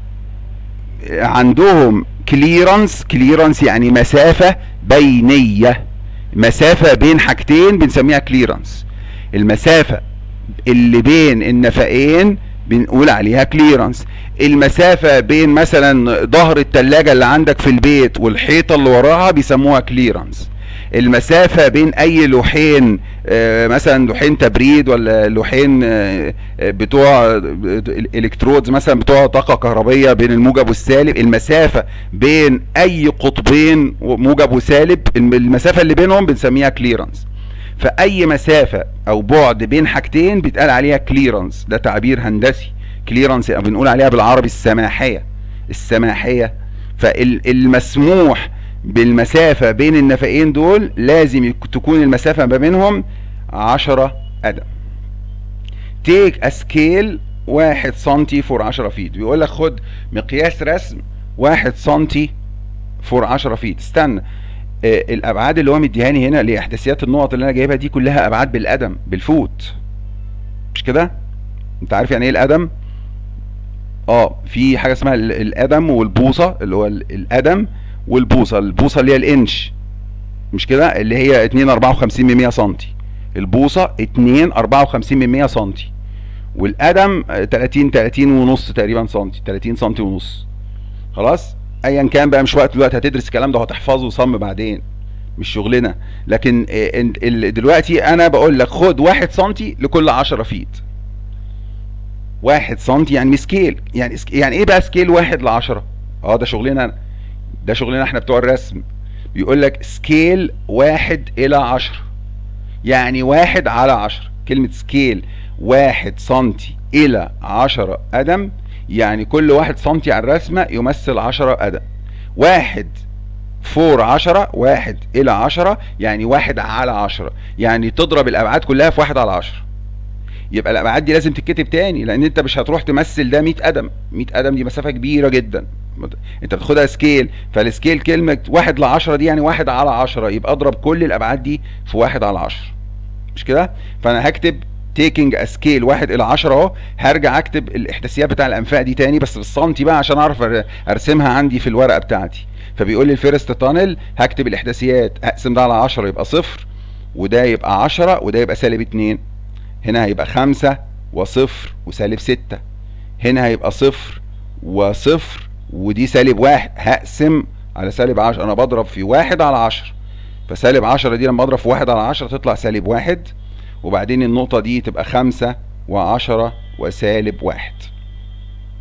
عندهم كليرنس كليرنس يعني مسافة بينية مسافة بين حاجتين بنسميها كليرنس المسافة اللي بين النفقين بنقول عليها كليرنس المسافة بين مثلا ظهر التلاجة اللي عندك في البيت والحيطة اللي وراها بيسموها كليرنس المسافة بين أي لوحين آه، مثلا لوحين تبريد ولا لوحين آه، آه، بتوع الكترودز مثلا بتوع طاقة كهربية بين الموجب والسالب المسافة بين أي قطبين موجب وسالب المسافة اللي بينهم بنسميها كليرنس فأي مسافة أو بعد بين حاجتين بيتقال عليها كليرنس ده تعبير هندسي كليرنس بنقول عليها بالعربي السماحية السماحية فالمسموح بالمسافة بين النفقين دول لازم يك- تكون المسافة ما بينهم عشرة قدم تيك اسكيل واحد سنتي فور عشرة فيت بيقول لك خد مقياس رسم واحد سنتي فور عشرة فيت استنى آه الابعاد اللي هو مديهاني هنا لاحداثيات النقط اللي انا جايبها دي كلها ابعاد بالقدم بالفوت مش كده انت عارف يعني ايه القدم اه في حاجه اسمها ال- القدم والبوصه اللي هو ال- القدم والبوصه البوصه اللي هي الانش مش كده اللي هي 2 54 من 100 سم البوصه 2 54 من 100 سم والقدم آه، 30 30 ونص تقريبا سم 30 سم ونص خلاص ايا كان بقى مش وقت دلوقتي هتدرس الكلام ده وهتحفظه صم بعدين مش شغلنا لكن آه، إن- ال- دلوقتي انا بقول لك خد 1 سم لكل 10 فيت واحد سنتي يعني سكيل يعني سك... يعني ايه بقى سكيل واحد لعشرة اه ده شغلنا أنا. ده شغلنا احنا بتوع الرسم بيقول لك سكيل واحد الى عشرة يعني واحد على عشرة كلمة سكيل واحد سنتي الى عشرة قدم يعني كل واحد سنتي على الرسمة يمثل عشرة قدم واحد فور عشرة واحد الى عشرة يعني واحد على عشرة يعني تضرب الابعاد كلها في واحد على عشرة يبقى الابعاد دي لازم تتكتب تاني لان انت مش هتروح تمثل ده 100 قدم 100 قدم دي مسافه كبيره جدا انت بتاخدها سكيل فالسكيل كلمه واحد ل 10 دي يعني واحد على 10 يبقى اضرب كل الابعاد دي في واحد على 10 مش كده فانا هكتب تيكينج اسكيل واحد الى 10 اهو هرجع اكتب الاحداثيات بتاع الانفاق دي تاني بس بالسنتي بقى عشان اعرف أر- ارسمها عندي في الورقه بتاعتي فبيقول لي الفيرست تانل هكتب الاحداثيات هقسم ده على 10 يبقى صفر وده يبقى 10 وده يبقى سالب 2 هنا هيبقى خمسة وصفر وسالب ستة هنا هيبقى صفر وصفر ودي سالب واحد هقسم على سالب عشرة انا بضرب في واحد على عشرة فسالب عشرة دي لما اضرب في واحد على عشرة تطلع سالب واحد وبعدين النقطة دي تبقى خمسة وعشرة وسالب واحد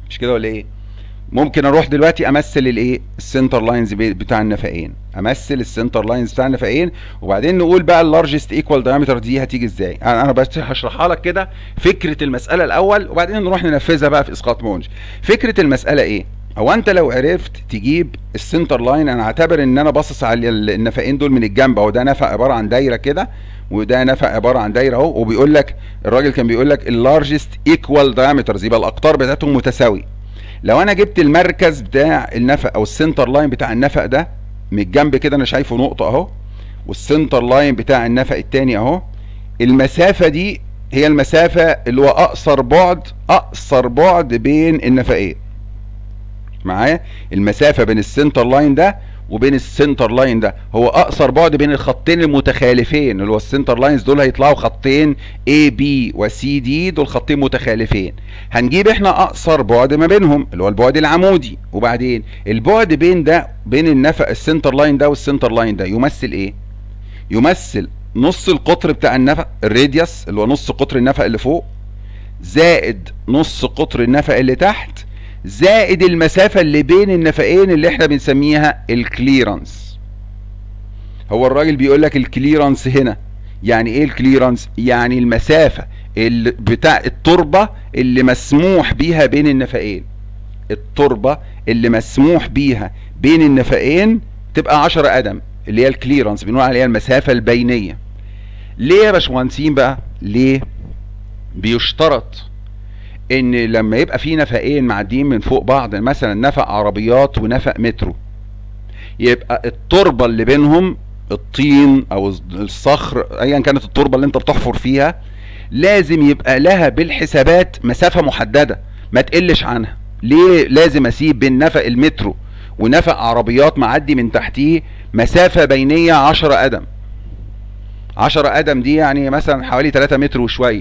مش كده ولا ايه ممكن اروح دلوقتي امثل الايه السنتر لاينز بتاع النفقين امثل السنتر لاينز بتاع النفقين وبعدين نقول بقى اللارجست ايكوال دايمتر دي هتيجي ازاي انا انا بس هشرحها لك كده فكره المساله الاول وبعدين نروح ننفذها بقى في اسقاط مونج فكره المساله ايه هو انت لو عرفت تجيب السنتر لاين انا اعتبر ان انا باصص على النفقين دول من الجنب اهو ده نفق عباره عن دايره كده وده نفق عباره عن دايره اهو وبيقول لك الراجل كان بيقول لك اللارجست ايكوال دايمترز يبقى الاقطار بتاعتهم متساوي لو انا جبت المركز بتاع النفق او السنتر لاين بتاع النفق ده من الجنب كده انا شايفه نقطه اهو والسنتر لاين بتاع النفق التاني اهو المسافه دي هي المسافه اللي هو اقصر بعد اقصر بعد بين النفقين معايا المسافه بين السنتر لاين ده وبين السنتر لاين ده هو اقصر بعد بين الخطين المتخالفين اللي هو السنتر لاينز دول هيطلعوا خطين A B و C D دول خطين متخالفين هنجيب احنا اقصر بعد ما بينهم اللي هو البعد العمودي وبعدين البعد بين ده بين النفق السنتر لاين ده والسنتر لاين ده يمثل ايه يمثل نص القطر بتاع النفق الراديوس اللي هو نص قطر النفق اللي فوق زائد نص قطر النفق اللي تحت زائد المسافة اللي بين النفقين اللي احنا بنسميها الكليرنس هو الراجل بيقول لك الكليرنس هنا يعني ايه الكليرنس يعني المسافة اللي بتاع التربة اللي مسموح بيها بين النفقين التربة اللي مسموح بيها بين النفقين تبقى 10 قدم اللي هي الكليرنس بنقول عليها المسافة البينية ليه يا باشمهندسين بقى ليه بيشترط ان لما يبقى في نفقين معديين من فوق بعض مثلا نفق عربيات ونفق مترو يبقى التربه اللي بينهم الطين او الصخر ايا كانت التربه اللي انت بتحفر فيها لازم يبقى لها بالحسابات مسافه محدده ما تقلش عنها ليه لازم اسيب بين نفق المترو ونفق عربيات معدي من تحتيه مسافه بينيه 10 قدم 10 قدم دي يعني مثلا حوالي 3 متر وشويه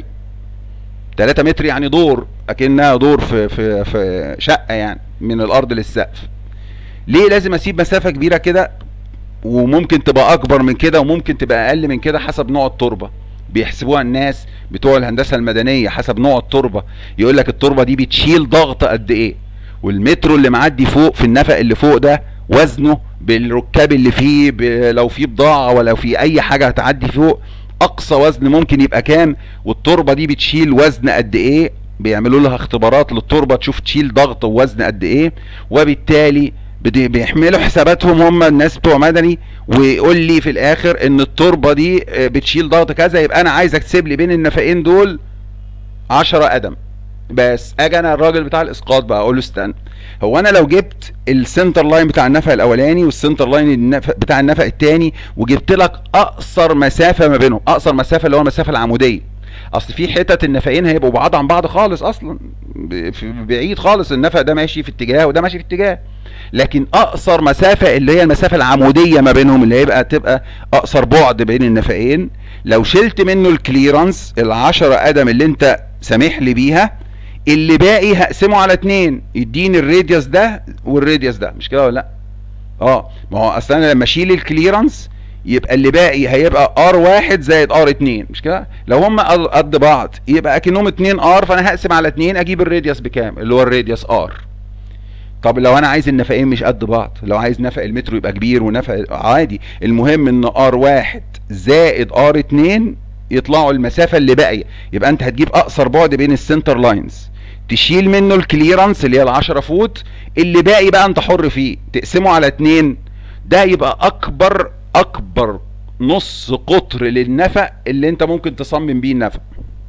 3 متر يعني دور اكنها دور في في في شقه يعني من الارض للسقف ليه لازم اسيب مسافه كبيره كده وممكن تبقى اكبر من كده وممكن تبقى اقل من كده حسب نوع التربه بيحسبوها الناس بتوع الهندسه المدنيه حسب نوع التربه يقول لك التربه دي بتشيل ضغط قد ايه والمترو اللي معدي فوق في النفق اللي فوق ده وزنه بالركاب اللي فيه لو في بضاعه ولا في اي حاجه هتعدي فوق اقصى وزن ممكن يبقى كام والتربه دي بتشيل وزن قد ايه بيعملوا لها اختبارات للتربه تشوف تشيل ضغط ووزن قد ايه وبالتالي بيحملوا حساباتهم هم الناس بتوع مدني ويقول لي في الاخر ان التربه دي بتشيل ضغط كذا يبقى انا عايزك تسيب لي بين النفقين دول 10 قدم بس اجي انا الراجل بتاع الاسقاط بقى اقول له استنى هو انا لو جبت السنتر لاين بتاع النفق الاولاني والسنتر لاين النفق بتاع النفق الثاني وجبت لك اقصر مسافه ما بينهم اقصر مسافه اللي هو المسافه العموديه اصل في حتت النفقين هيبقوا بعاد عن بعض خالص اصلا بعيد خالص النفق ده ماشي في اتجاه وده ماشي في اتجاه لكن اقصر مسافه اللي هي المسافه العموديه ما بينهم اللي هيبقى تبقى اقصر بعد بين النفقين لو شلت منه الكليرنس ال10 قدم اللي انت سامح لي بيها اللي باقي هقسمه على اتنين يديني الراديوس ده والراديوس ده مش كده ولا لا اه ما هو اصل انا لما اشيل الكليرنس يبقى اللي باقي هيبقى ار واحد زائد ار اتنين مش كده لو هم قد بعض يبقى اكنهم اتنين ار فانا هقسم على اتنين اجيب الراديوس بكام اللي هو الراديوس ار طب لو انا عايز النفقين مش قد بعض لو عايز نفق المترو يبقى كبير ونفق عادي المهم ان ار واحد زائد ار اتنين يطلعوا المسافة اللي باقية يبقى انت هتجيب اقصر بعد بين السنتر لاينز تشيل منه الكليرنس اللي هي ال 10 فوت اللي باقي بقى انت حر فيه تقسمه على اتنين ده يبقى اكبر اكبر نص قطر للنفق اللي انت ممكن تصمم بيه النفق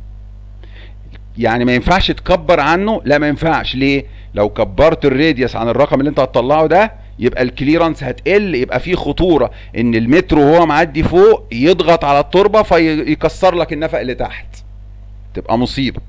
يعني ما ينفعش تكبر عنه لا ما ينفعش ليه لو كبرت الراديوس عن الرقم اللي انت هتطلعه ده يبقى الكليرنس هتقل يبقى في خطوره ان المترو وهو معدي فوق يضغط على التربه فيكسر لك النفق اللي تحت تبقى مصيبه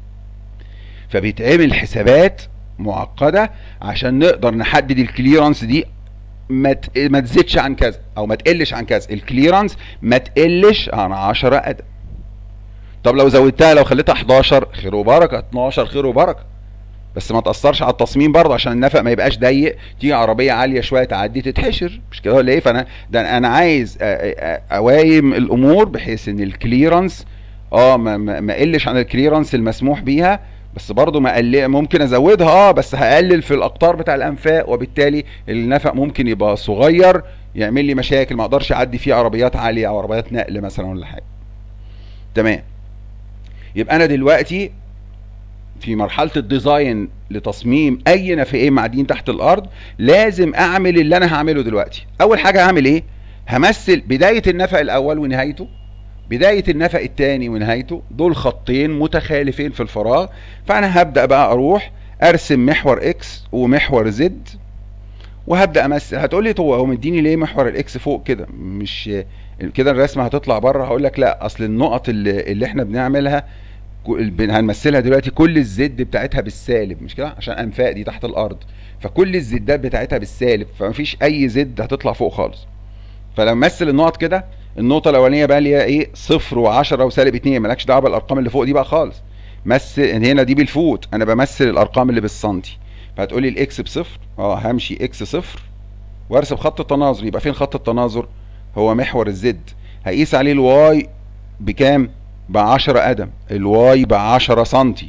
فبيتعمل حسابات معقده عشان نقدر نحدد الكليرنس دي ما ما تزيدش عن كذا او ما تقلش عن كذا الكليرنس ما تقلش عن 10 قدم طب لو زودتها لو خليتها 11 خير وبركه 12 خير وبركه بس ما تاثرش على التصميم برضه عشان النفق ما يبقاش ضيق تيجي عربيه عاليه شويه تعدي تتحشر مش كده ولا ايه فانا ده انا عايز اوايم الامور بحيث ان الكليرنس اه ما, ما, ما قلش عن الكليرنس المسموح بيها بس برضو ما قل ممكن ازودها اه بس هقلل في الاقطار بتاع الانفاق وبالتالي النفق ممكن يبقى صغير يعمل لي مشاكل ما اقدرش اعدي فيه عربيات عاليه او عربيات نقل مثلا ولا حاجه تمام يبقى انا دلوقتي في مرحله الديزاين لتصميم اي نفقين معديين تحت الارض لازم اعمل اللي انا هعمله دلوقتي اول حاجه هعمل ايه همثل بدايه النفق الاول ونهايته بداية النفق الثاني ونهايته دول خطين متخالفين في الفراغ فأنا هبدأ بقى أروح أرسم محور إكس ومحور زد وهبدأ أمثل هتقولي طب هو مديني ليه محور الإكس فوق كده مش كده الرسمة هتطلع بره هقول لك لا أصل النقط اللي, اللي إحنا بنعملها هنمثلها دلوقتي كل الزد بتاعتها بالسالب مش كده عشان أنفاق دي تحت الأرض فكل الزدات بتاعتها بالسالب فمفيش أي زد هتطلع فوق خالص فلما امثل النقط كده النقطه الاولانيه بقى اللي هي ايه صفر و10 وسالب 2 مالكش دعوه بالارقام اللي فوق دي بقى خالص مثل هنا دي بالفوت انا بمثل الارقام اللي بالسنتي فهتقولي الاكس بصفر اه همشي اكس صفر وارسم خط التناظر يبقى فين خط التناظر هو محور الزد هقيس عليه الواي بكام ب 10 قدم الواي ب 10 سنتي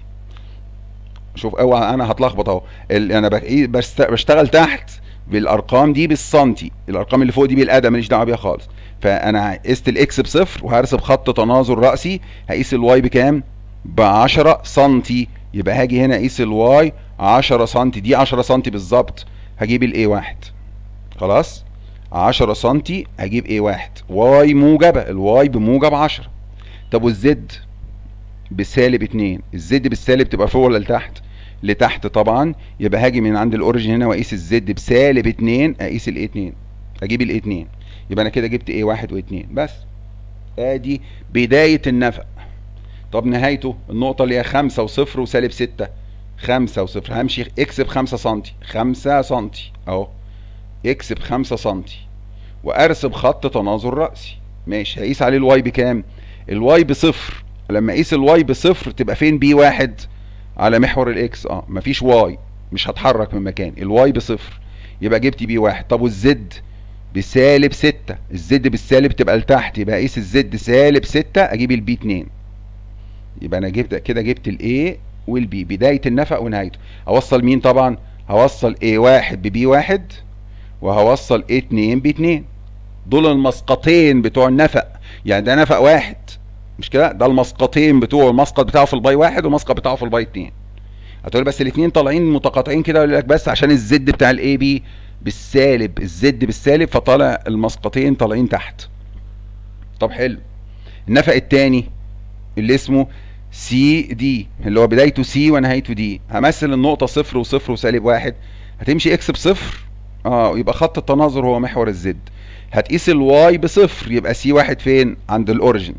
شوف اوعى انا هتلخبط اهو انا بشتغل تحت بالارقام دي بالسنتي الارقام اللي فوق دي بالقدم ماليش دعوه بيها خالص فانا قست الاكس بصفر وهرسم خط تناظر راسي هقيس الواي بكام ب 10 سنتي يبقى هاجي هنا اقيس الواي 10 سنتي دي 10 سنتي بالظبط هجيب الاي واحد خلاص 10 سنتي هجيب ايه واحد واي موجبه الواي بموجب 10 طب والزد بسالب 2 الزد بالسالب تبقى فوق ولا لتحت لتحت طبعا يبقى هاجي من عند الاوريجن هنا واقيس الزد بسالب 2 اقيس الاي 2 اجيب الاي 2 يبقى انا كده جبت ايه واحد واثنين بس ادي بداية النفق طب نهايته النقطة اللي هي خمسة وصفر وسالب ستة خمسة وصفر همشي اكس بخمسة سنتي خمسة سنتي اهو اكس بخمسة سنتي وارسم خط تناظر رأسي ماشي هقيس عليه الواي بكام الواي بصفر لما اقيس الواي بصفر تبقى فين بي واحد على محور الاكس اه مفيش واي مش هتحرك من مكاني الواي بصفر يبقى جبت بي واحد طب والزد بسالب ستة الزد بالسالب تبقى لتحت يبقى اقيس الزد سالب ستة اجيب البي اتنين يبقى انا جبت كده جبت الاي والبي بداية النفق ونهايته اوصل مين طبعا هوصل اي واحد ببي واحد وهوصل اي اتنين باتنين دول المسقطين بتوع النفق يعني ده نفق واحد مش كده ده المسقطين بتوع المسقط بتاعه في الباي واحد والمسقط بتاعه في الباي اتنين هتقول بس الاثنين طالعين متقاطعين كده اقول لك بس عشان الزد بتاع الاي بي بالسالب الزد بالسالب فطالع المسقطين طالعين تحت طب حلو النفق الثاني اللي اسمه سي دي اللي هو بدايته سي ونهايته دي همثل النقطة صفر وصفر وسالب واحد هتمشي اكس بصفر اه يبقى خط التناظر هو محور الزد هتقيس الواي بصفر يبقى سي واحد فين عند الاوريجن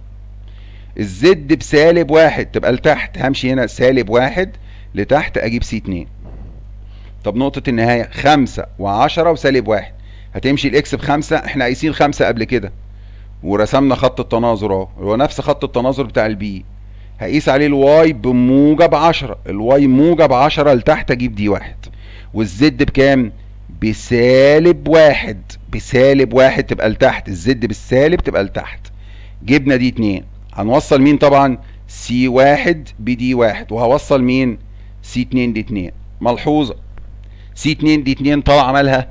الزد بسالب واحد تبقى لتحت همشي هنا سالب واحد لتحت اجيب سي اتنين طب نقطة النهاية خمسة وعشرة وسالب واحد هتمشي الاكس بخمسة احنا قايسين خمسة قبل كده ورسمنا خط التناظر اهو هو نفس خط التناظر بتاع البي هقيس عليه الواي بموجب عشرة الواي موجب عشرة لتحت اجيب دي واحد والزد بكام بسالب واحد بسالب واحد تبقى لتحت الزد بالسالب تبقى لتحت جبنا دي اتنين هنوصل مين طبعا سي واحد بدي واحد وهوصل مين سي اتنين دي اتنين ملحوظة سي 2 دي 2 طالعه مالها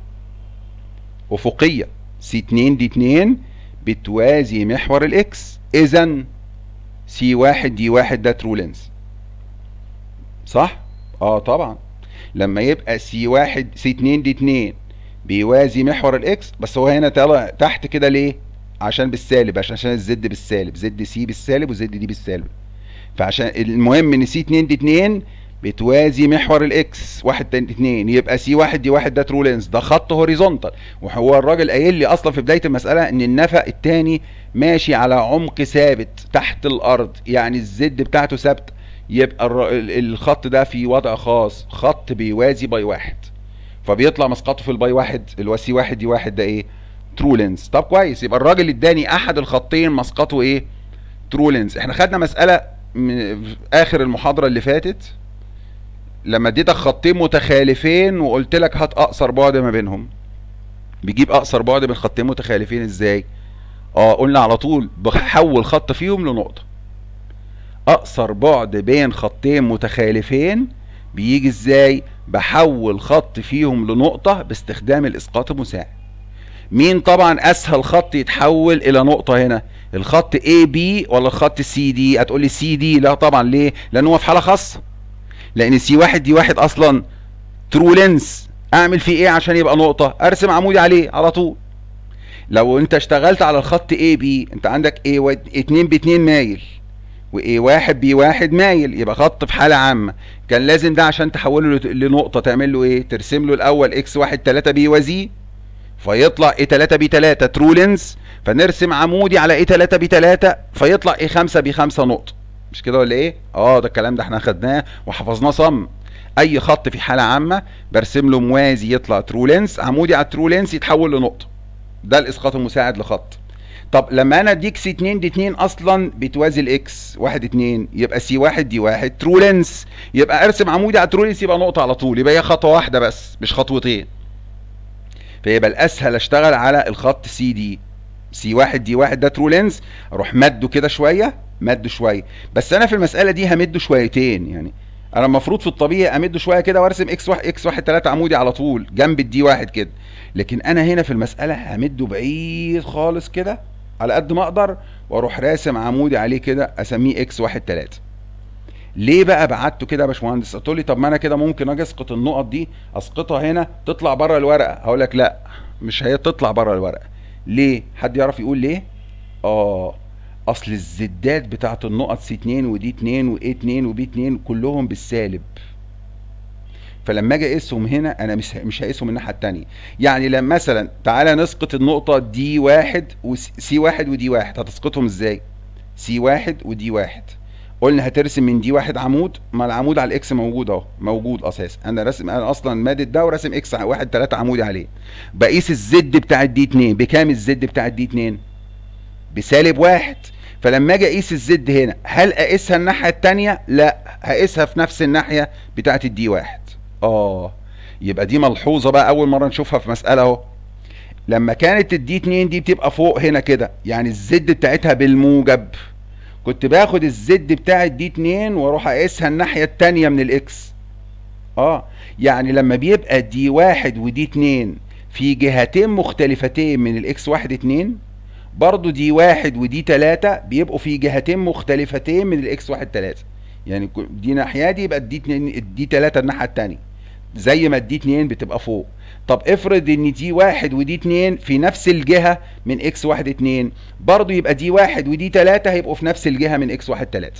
افقيه سي 2 دي 2 بتوازي محور الاكس اذا سي 1 دي 1 ده ترو لينز صح اه طبعا لما يبقى سي 1 سي 2 دي 2 بيوازي محور الاكس بس هو هنا طالع تحت كده ليه عشان بالسالب عشان عشان الزد بالسالب زد سي بالسالب وزد دي بالسالب فعشان المهم ان سي 2 دي 2 بتوازي محور الاكس واحد تاني اتنين يبقى سي واحد دي واحد ده ترو لينز ده خط هوريزونتال وهو الراجل قايل لي اصلا في بدايه المساله ان النفق التاني ماشي على عمق ثابت تحت الارض يعني الزد بتاعته ثابته يبقى الخط ده في وضع خاص خط بيوازي باي واحد فبيطلع مسقطه في الباي واحد اللي هو سي واحد دي واحد ده ايه ترو لينز طب كويس يبقى الراجل اداني احد الخطين مسقطه ايه ترو لينز احنا خدنا مساله من اخر المحاضره اللي فاتت لما اديتك خطين متخالفين وقلت لك هات اقصر بعد ما بينهم بيجيب اقصر بعد بين خطين متخالفين ازاي اه قلنا على طول بحول خط فيهم لنقطه اقصر بعد بين خطين متخالفين بيجي ازاي بحول خط فيهم لنقطة باستخدام الاسقاط المساعد مين طبعا اسهل خط يتحول الى نقطة هنا الخط اي بي ولا الخط سي دي هتقول لي سي دي لا طبعا ليه لان هو في حالة خاصة لان سي واحد دي واحد اصلا ترو لينس اعمل فيه ايه عشان يبقى نقطة ارسم عمودي عليه على طول لو انت اشتغلت على الخط اي بي انت عندك اي 2 ب 2 مايل واي واحد بي واحد مايل يبقى خط في حالة عامة كان لازم ده عشان تحوله لنقطة تعمل له ايه ترسم له الاول اكس واحد 3 بيوازيه فيطلع اي 3 بي 3 ترو لينس فنرسم عمودي على اي 3 بي 3 فيطلع اي 5 بي 5 نقطة مش كده ولا ايه اه ده الكلام ده احنا خدناه وحفظناه صم اي خط في حالة عامة برسم له موازي يطلع ترو لينس عمودي على الترو لينس يتحول لنقطة ده الاسقاط المساعد لخط طب لما انا اديك سي 2 دي 2 اصلا بتوازي الاكس 1 2 يبقى سي 1 دي 1 ترو لينس يبقى ارسم عمودي على ترو لينس يبقى نقطه على طول يبقى هي خطوه واحده بس مش خطوتين فيبقى الاسهل اشتغل على الخط سي دي سي 1 دي 1 ده ترو لينس اروح مده كده شويه مده شويه بس انا في المساله دي همده شويتين يعني انا المفروض في الطبيعي امده شويه كده وارسم اكس 1 اكس 1 3 عمودي على طول جنب الدي 1 كده لكن انا هنا في المساله همده بعيد خالص كده على قد ما اقدر واروح راسم عمودي عليه كده اسميه اكس 1 3 ليه بقى بعته كده يا باشمهندس قلت لي طب ما انا كده ممكن اجي اسقط النقط دي اسقطها هنا تطلع بره الورقه هقول لك لا مش هي تطلع بره الورقه ليه حد يعرف يقول ليه اه اصل الزدات بتاعت النقط سي 2 ودي 2 واي 2 وبي 2 كلهم بالسالب فلما اجي اقيسهم هنا انا مش مش هقيسهم الناحيه الثانيه يعني لما مثلا تعالى نسقط النقطه دي واحد وسي واحد ودي واحد هتسقطهم ازاي سي واحد ودي واحد قلنا هترسم من دي واحد عمود ما العمود على الاكس موجود اهو موجود اساسا انا راسم انا اصلا مادد ده وراسم اكس واحد تلاتة عمودي عليه بقيس الزد بتاع الدي 2 بكام الزد بتاع الدي 2 بسالب واحد فلما اجي اقيس الزد هنا هل اقيسها الناحيه الثانيه لا هقيسها في نفس الناحيه بتاعه الدي واحد اه يبقى دي ملحوظه بقى اول مره نشوفها في مساله اهو لما كانت الدي 2 دي بتبقى فوق هنا كده يعني الزد بتاعتها بالموجب كنت باخد الزد بتاع الدي 2 واروح اقيسها الناحيه الثانيه من الاكس اه يعني لما بيبقى دي واحد ودي 2 في جهتين مختلفتين من الاكس واحد 2 برضو دي واحد ودي تلاتة بيبقوا في جهتين مختلفتين من الاكس واحد تلاتة يعني دي ناحية دي يبقى الدي اتنين دي تلاتة الناحية التانية زي ما الدي اتنين بتبقى فوق طب افرض ان دي واحد ودي اتنين في نفس الجهة من اكس واحد اتنين برضو يبقى دي واحد ودي تلاتة هيبقوا في نفس الجهة من اكس واحد تلاتة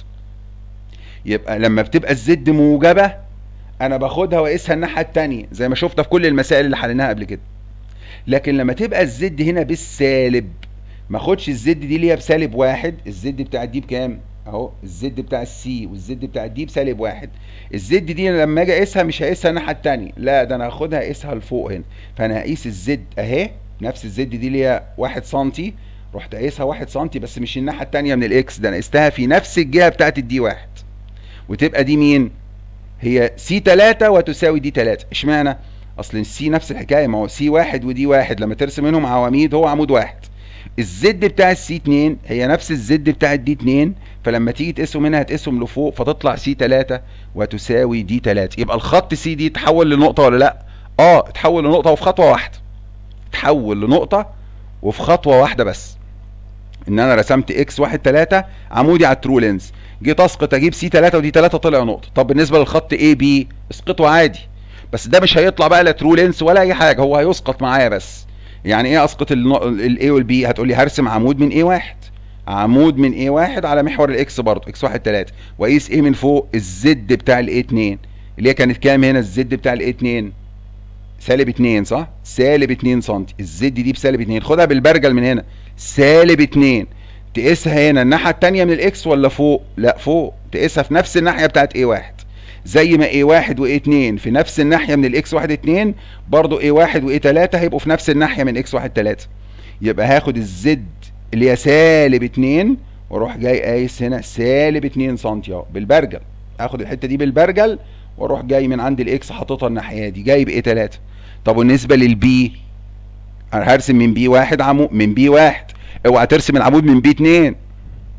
يبقى لما بتبقى الزد موجبة انا باخدها واقيسها الناحية التانية زي ما شفنا في كل المسائل اللي حليناها قبل كده لكن لما تبقى الزد هنا بالسالب ما اخدش الزد دي اللي هي بسالب واحد الزد بتاع الدي بكام اهو الزد بتاع السي والزد بتاع الدي بسالب واحد الزد دي لما اجي اقيسها مش هقيسها الناحيه التانية لا ده انا هاخدها اقيسها لفوق هنا فانا هقيس الزد اهي نفس الزد دي اللي هي واحد سنتي رحت قايسها واحد سنتي بس مش الناحيه التانية من الاكس ده انا قستها في نفس الجهه بتاعت الدي واحد وتبقى دي مين هي سي 3 وتساوي دي 3 اشمعنى اصل السي نفس الحكايه ما هو سي واحد ودي واحد لما ترسم منهم عواميد هو عمود واحد الزد بتاع السي 2 هي نفس الزد بتاع الدي 2 فلما تيجي تقيسهم هنا هتقيسهم لفوق فتطلع سي 3 وتساوي دي 3 يبقى الخط سي دي اتحول لنقطه ولا لا اه اتحول لنقطه وفي خطوه واحده اتحول لنقطه وفي خطوه واحده بس ان انا رسمت اكس 1 3 عمودي على الترو لينز جيت اسقط اجيب سي 3 ودي 3 طلع نقطه طب بالنسبه للخط اي بي اسقطه عادي بس ده مش هيطلع بقى لا ترو لينس ولا اي حاجه هو هيسقط معايا بس يعني ايه اسقط الاي والبي هتقول لي هرسم عمود من اي واحد عمود من اي واحد على محور الاكس برضه اكس واحد 3 واقيس ايه من فوق الزد بتاع الاي 2 اللي هي كانت كام هنا الزد بتاع الاي 2 سالب 2 صح سالب 2 سم الزد دي بسالب 2 خدها بالبرجل من هنا سالب 2 تقيسها هنا الناحيه الثانيه من الاكس ولا فوق لا فوق تقيسها في نفس الناحيه بتاعت اي واحد زي ما اي واحد واي 2 في نفس الناحيه من الاكس واحد 2 برضه اي واحد واي 3 هيبقوا في نفس الناحيه من اكس واحد 3 يبقى هاخد الزد اللي هي سالب 2 واروح جاي قايس هنا سالب 2 سم اهو بالبرجل اخد الحته دي بالبرجل واروح جاي من عند الاكس حاططها الناحيه دي جايب ايه 3 طب بالنسبه للبي انا هرسم من بي واحد عمود من بي واحد اوعى ترسم العمود من بي 2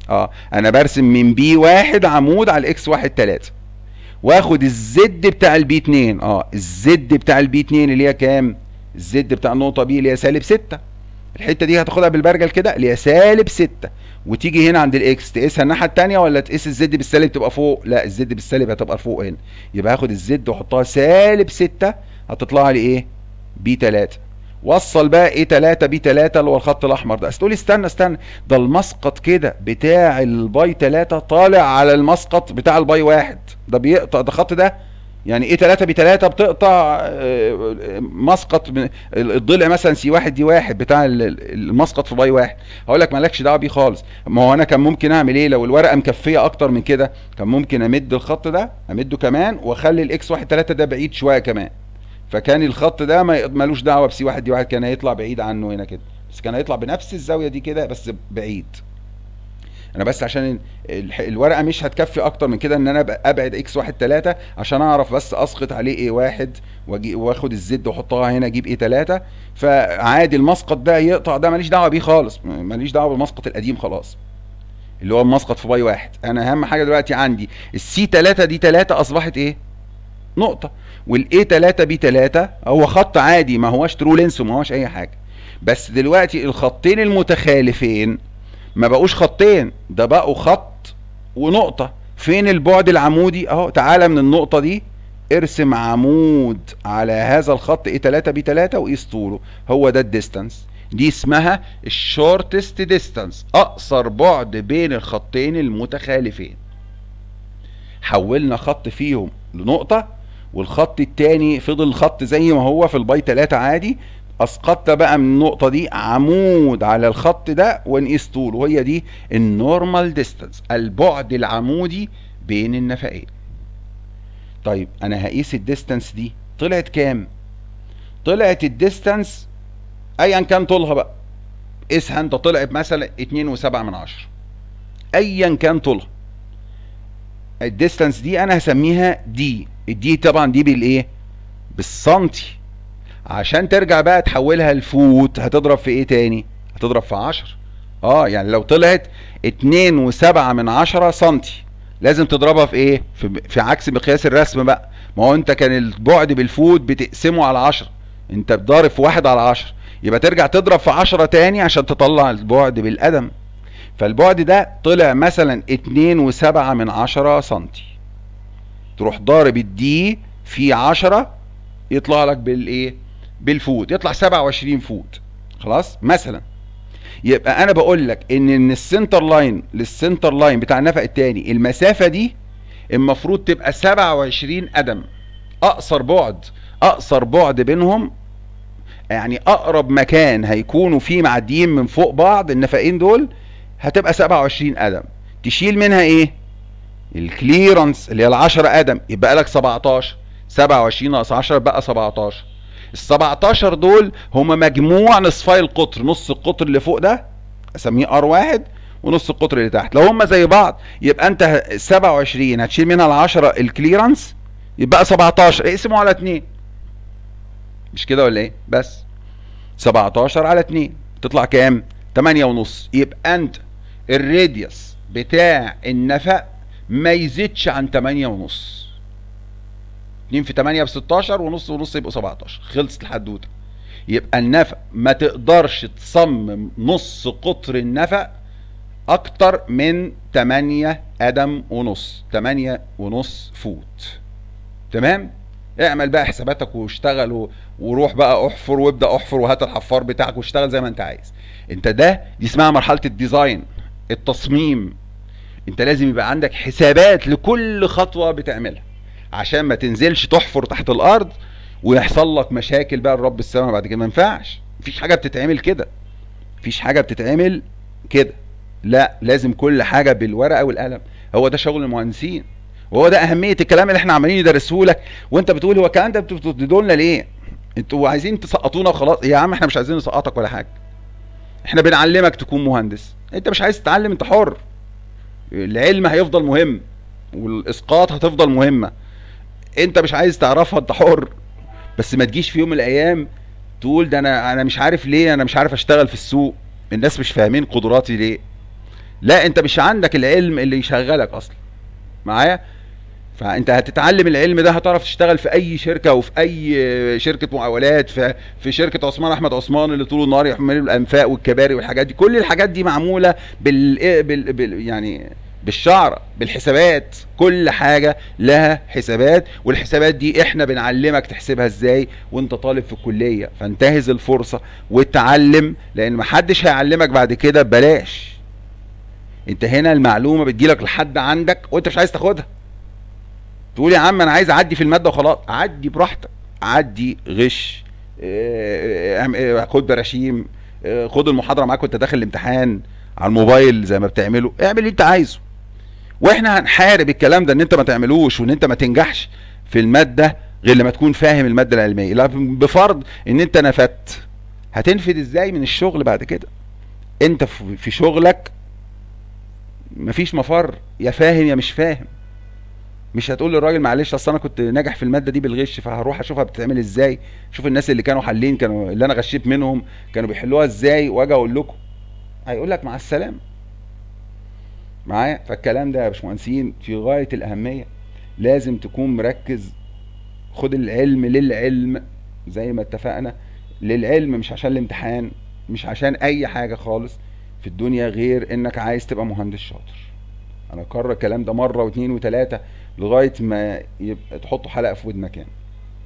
اه انا برسم من بي واحد عمود على الاكس واحد تلاتة واخد الزد بتاع البي 2 اه الزد بتاع البي 2 اللي هي كام الزد بتاع النقطه بي اللي هي سالب 6 الحته دي هتاخدها بالبرجل كده اللي هي سالب 6 وتيجي هنا عند الاكس تقيسها الناحيه الثانيه ولا تقيس الزد بالسالب تبقى فوق لا الزد بالسالب هتبقى فوق هنا يبقى هاخد الزد واحطها سالب 6 هتطلع لي ايه بي 3 وصل بقى ايه 3 بي 3 اللي هو الخط الاحمر ده تقول لي استنى استنى ده المسقط كده بتاع الباي 3 طالع على المسقط بتاع الباي 1 ده بيقطع ده الخط ده يعني ايه 3 بي 3 بتقطع آه، مسقط من الضلع مثلا سي 1 دي 1 بتاع ال- ال- المسقط في باي 1 هقول لك مالكش دعوه بيه خالص ما هو انا كان ممكن اعمل ايه لو الورقه مكفيه اكتر من كده كان ممكن امد الخط ده امده كمان واخلي الاكس 1 3 ده بعيد شويه كمان فكان الخط ده ما ملوش دعوه بسي 1 دي 1 كان هيطلع بعيد عنه هنا كده بس كان هيطلع بنفس الزاويه دي كده بس بعيد انا بس عشان الح- الورقه مش هتكفي اكتر من كده ان انا أبقى ابعد اكس واحد تلاتة عشان اعرف بس اسقط عليه ايه واحد واجي واخد الزد واحطها هنا اجيب ايه تلاتة فعادي المسقط ده يقطع ده ماليش دعوه بيه خالص م- ماليش دعوه بالمسقط القديم خلاص اللي هو المسقط في باي واحد انا اهم حاجه دلوقتي عندي السي 3 دي 3 اصبحت ايه نقطه والاي 3 بي 3 هو خط عادي ما هوش ترو لينس وما هوش اي حاجه بس دلوقتي الخطين المتخالفين ما بقوش خطين ده بقوا خط ونقطة فين البعد العمودي اهو تعالى من النقطة دي ارسم عمود على هذا الخط ايه 3 بي 3 وقيس طوله هو ده الديستانس دي اسمها الشورتست ديستانس اقصر بعد بين الخطين المتخالفين حولنا خط فيهم لنقطة والخط التاني فضل الخط زي ما هو في الباي 3 عادي اسقطت بقى من النقطة دي عمود على الخط ده ونقيس طوله وهي دي النورمال ديستانس البعد العمودي بين النفقين طيب انا هقيس الديستانس دي طلعت كام طلعت الديستانس ايا كان طولها بقى قيسها انت طلعت مثلا اتنين وسبعة من عشرة ايا كان طولها الديستانس دي انا هسميها دي الدي طبعا دي بالايه بالسنتي عشان ترجع بقى تحولها لفوت هتضرب في ايه تاني هتضرب في عشر اه يعني لو طلعت اتنين وسبعة من عشرة سنتي لازم تضربها في ايه في, في عكس مقياس الرسم بقى ما هو انت كان البعد بالفوت بتقسمه على عشرة انت بتضرب في واحد على عشرة يبقى ترجع تضرب في عشرة تاني عشان تطلع البعد بالقدم فالبعد ده طلع مثلا اتنين وسبعة من عشرة سنتي تروح ضارب الدي في عشرة يطلع لك بالايه بالفوت يطلع 27 فوت خلاص مثلا يبقى انا بقول لك ان من السنتر لاين للسنتر لاين بتاع النفق التاني المسافه دي المفروض تبقى 27 قدم اقصر بعد اقصر بعد بينهم يعني اقرب مكان هيكونوا فيه معديين من فوق بعض النفقين دول هتبقى 27 قدم تشيل منها ايه الكليرنس اللي هي ال 10 قدم يبقى لك 17 27 ناقص 10 بقى 17 ال 17 دول هما مجموع نصفي القطر نص القطر اللي فوق ده اسميه ار واحد ونص القطر اللي تحت لو هما زي بعض يبقى انت ه- 27 هتشيل منها ال 10 الكليرنس يبقى 17 اقسمه على 2 مش كده ولا ايه بس 17 على 2 تطلع كام 8 ونص يبقى انت الراديوس بتاع النفق ما يزيدش عن 8 ونص 2 في 8 ب 16 ونص ونص يبقوا 17 خلصت الحدوته يبقى النفق ما تقدرش تصمم نص قطر النفق اكتر من 8 قدم ونص 8 ونص فوت تمام اعمل بقى حساباتك واشتغل و- وروح بقى احفر وابدا احفر وهات الحفار بتاعك واشتغل زي ما انت عايز انت ده دي اسمها مرحله الديزاين التصميم انت لازم يبقى عندك حسابات لكل خطوه بتعملها عشان ما تنزلش تحفر تحت الارض ويحصل لك مشاكل بقى الرب السما بعد كده ما ينفعش مفيش حاجه بتتعمل كده مفيش حاجه بتتعمل كده لا لازم كل حاجه بالورقه والقلم هو ده شغل المهندسين وهو ده اهميه الكلام اللي احنا عمالين ندرسه لك وانت بتقول هو الكلام ده انتوا بتدوا لنا ليه انتوا عايزين تسقطونا وخلاص يا عم احنا مش عايزين نسقطك ولا حاجه احنا بنعلمك تكون مهندس انت مش عايز تتعلم انت حر العلم هيفضل مهم والاسقاط هتفضل مهمه انت مش عايز تعرفها انت حر بس ما تجيش في يوم من الايام تقول ده انا انا مش عارف ليه انا مش عارف اشتغل في السوق الناس مش فاهمين قدراتي ليه لا انت مش عندك العلم اللي يشغلك اصلا معايا فانت هتتعلم العلم ده هتعرف تشتغل في اي شركه وفي اي شركه مقاولات في في شركه عثمان احمد عثمان اللي طول النهار يحملوا الانفاق والكباري والحاجات دي كل الحاجات دي معموله بال, بال... بال... يعني بالشعر بالحسابات كل حاجة لها حسابات والحسابات دي احنا بنعلمك تحسبها ازاي وانت طالب في الكلية فانتهز الفرصة وتعلم لان محدش هيعلمك بعد كده ببلاش انت هنا المعلومة بتجيلك لحد عندك وانت مش عايز تاخدها تقول يا عم انا عايز اعدي في المادة وخلاص عدي براحتك عدي غش اه، اه، اه، خد براشيم خد المحاضرة معاك وانت داخل الامتحان على الموبايل زي ما بتعمله اعمل اللي انت عايزه واحنا هنحارب الكلام ده ان انت ما تعملوش وان انت ما تنجحش في الماده غير لما تكون فاهم الماده العلميه لا بفرض ان انت نفدت هتنفد ازاي من الشغل بعد كده انت في شغلك مفيش مفر يا فاهم يا مش فاهم مش هتقول للراجل معلش اصل انا كنت ناجح في الماده دي بالغش فهروح اشوفها بتتعمل ازاي شوف الناس اللي كانوا حالين كانوا اللي انا غشيت منهم كانوا بيحلوها ازاي واجي اقول لكم هيقول لك مع السلامه معايا فالكلام ده يا باشمهندسين في غايه الاهميه لازم تكون مركز خد العلم للعلم زي ما اتفقنا للعلم مش عشان الامتحان مش عشان اي حاجه خالص في الدنيا غير انك عايز تبقى مهندس شاطر انا اكرر الكلام ده مره واثنين وثلاثه لغايه ما يبقى تحطوا حلقه في ودنك يعني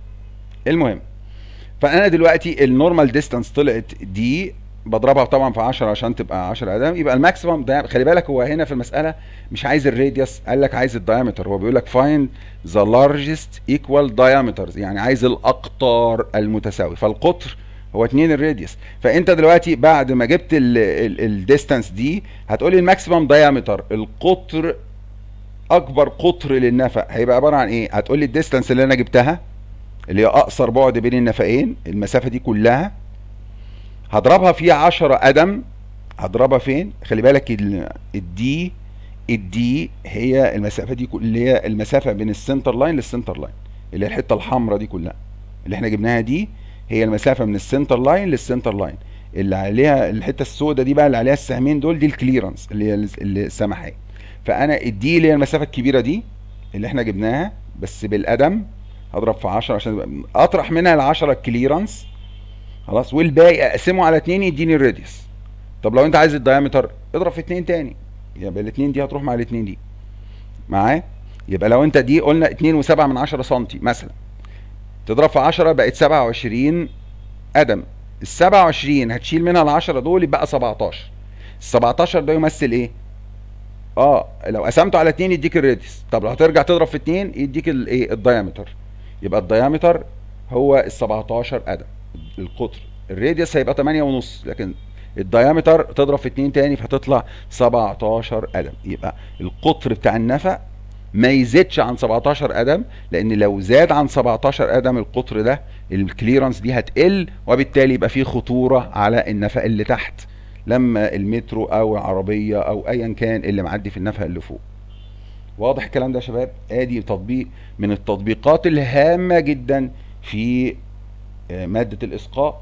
المهم فانا دلوقتي النورمال ديستانس طلعت دي بضربها طبعا في 10 عشان تبقى 10 ادام يبقى الماكسيمم ده خلي بالك هو هنا في المساله مش عايز الراديوس قال لك عايز الدايمتر هو بيقول لك فايند ذا لارجست ايكوال دايمترز يعني عايز الاقطار المتساوي فالقطر هو 2 الراديوس فانت دلوقتي بعد ما جبت الديستانس دي هتقول لي الماكسيمم دايمتر القطر اكبر قطر للنفق هيبقى عباره عن ايه هتقول لي الديستانس اللي انا جبتها اللي هي اقصر بعد بين النفقين المسافه دي كلها هضربها في 10 قدم هضربها فين خلي بالك الدي الدي هي المسافه دي اللي هي المسافه بين السنتر لاين للسنتر لاين اللي هي الحته الحمراء دي كلها اللي احنا جبناها دي هي المسافه من السنتر لاين للسنتر لاين اللي عليها الحته السوداء دي بقى اللي عليها السهمين دول دي الكليرنس اللي هي السماحيه فانا الدي اللي هي المسافه الكبيره دي اللي احنا جبناها بس بالقدم هضرب في 10 عشان اطرح منها ال 10 الكليرنس خلاص والباقي اقسمه على 2 يديني الراديوس طب لو انت عايز الدايمتر اضرب في 2 تاني يبقى الاثنين دي هتروح مع الاثنين دي معايا يبقى لو انت دي قلنا 2 و7 من 10 سم مثلا تضرب في 10 بقت 27 قدم ال 27 هتشيل منها ال 10 دول يبقى 17 ال 17 ده يمثل ايه؟ اه لو قسمته على 2 يديك الراديوس طب لو هترجع تضرب في 2 يديك الايه الدايمتر يبقى الدايمتر هو ال 17 قدم القطر الراديوس هيبقى 8 ونص لكن الديامتر تضرب في 2 تاني فهتطلع 17 قدم يبقى القطر بتاع النفق ما يزيدش عن 17 قدم لان لو زاد عن 17 قدم القطر ده الكليرنس دي هتقل وبالتالي يبقى في خطوره على النفق اللي تحت لما المترو او العربيه او ايا كان اللي معدي في النفق اللي فوق واضح الكلام ده يا شباب ادي تطبيق من التطبيقات الهامه جدا في مادة الإسقاط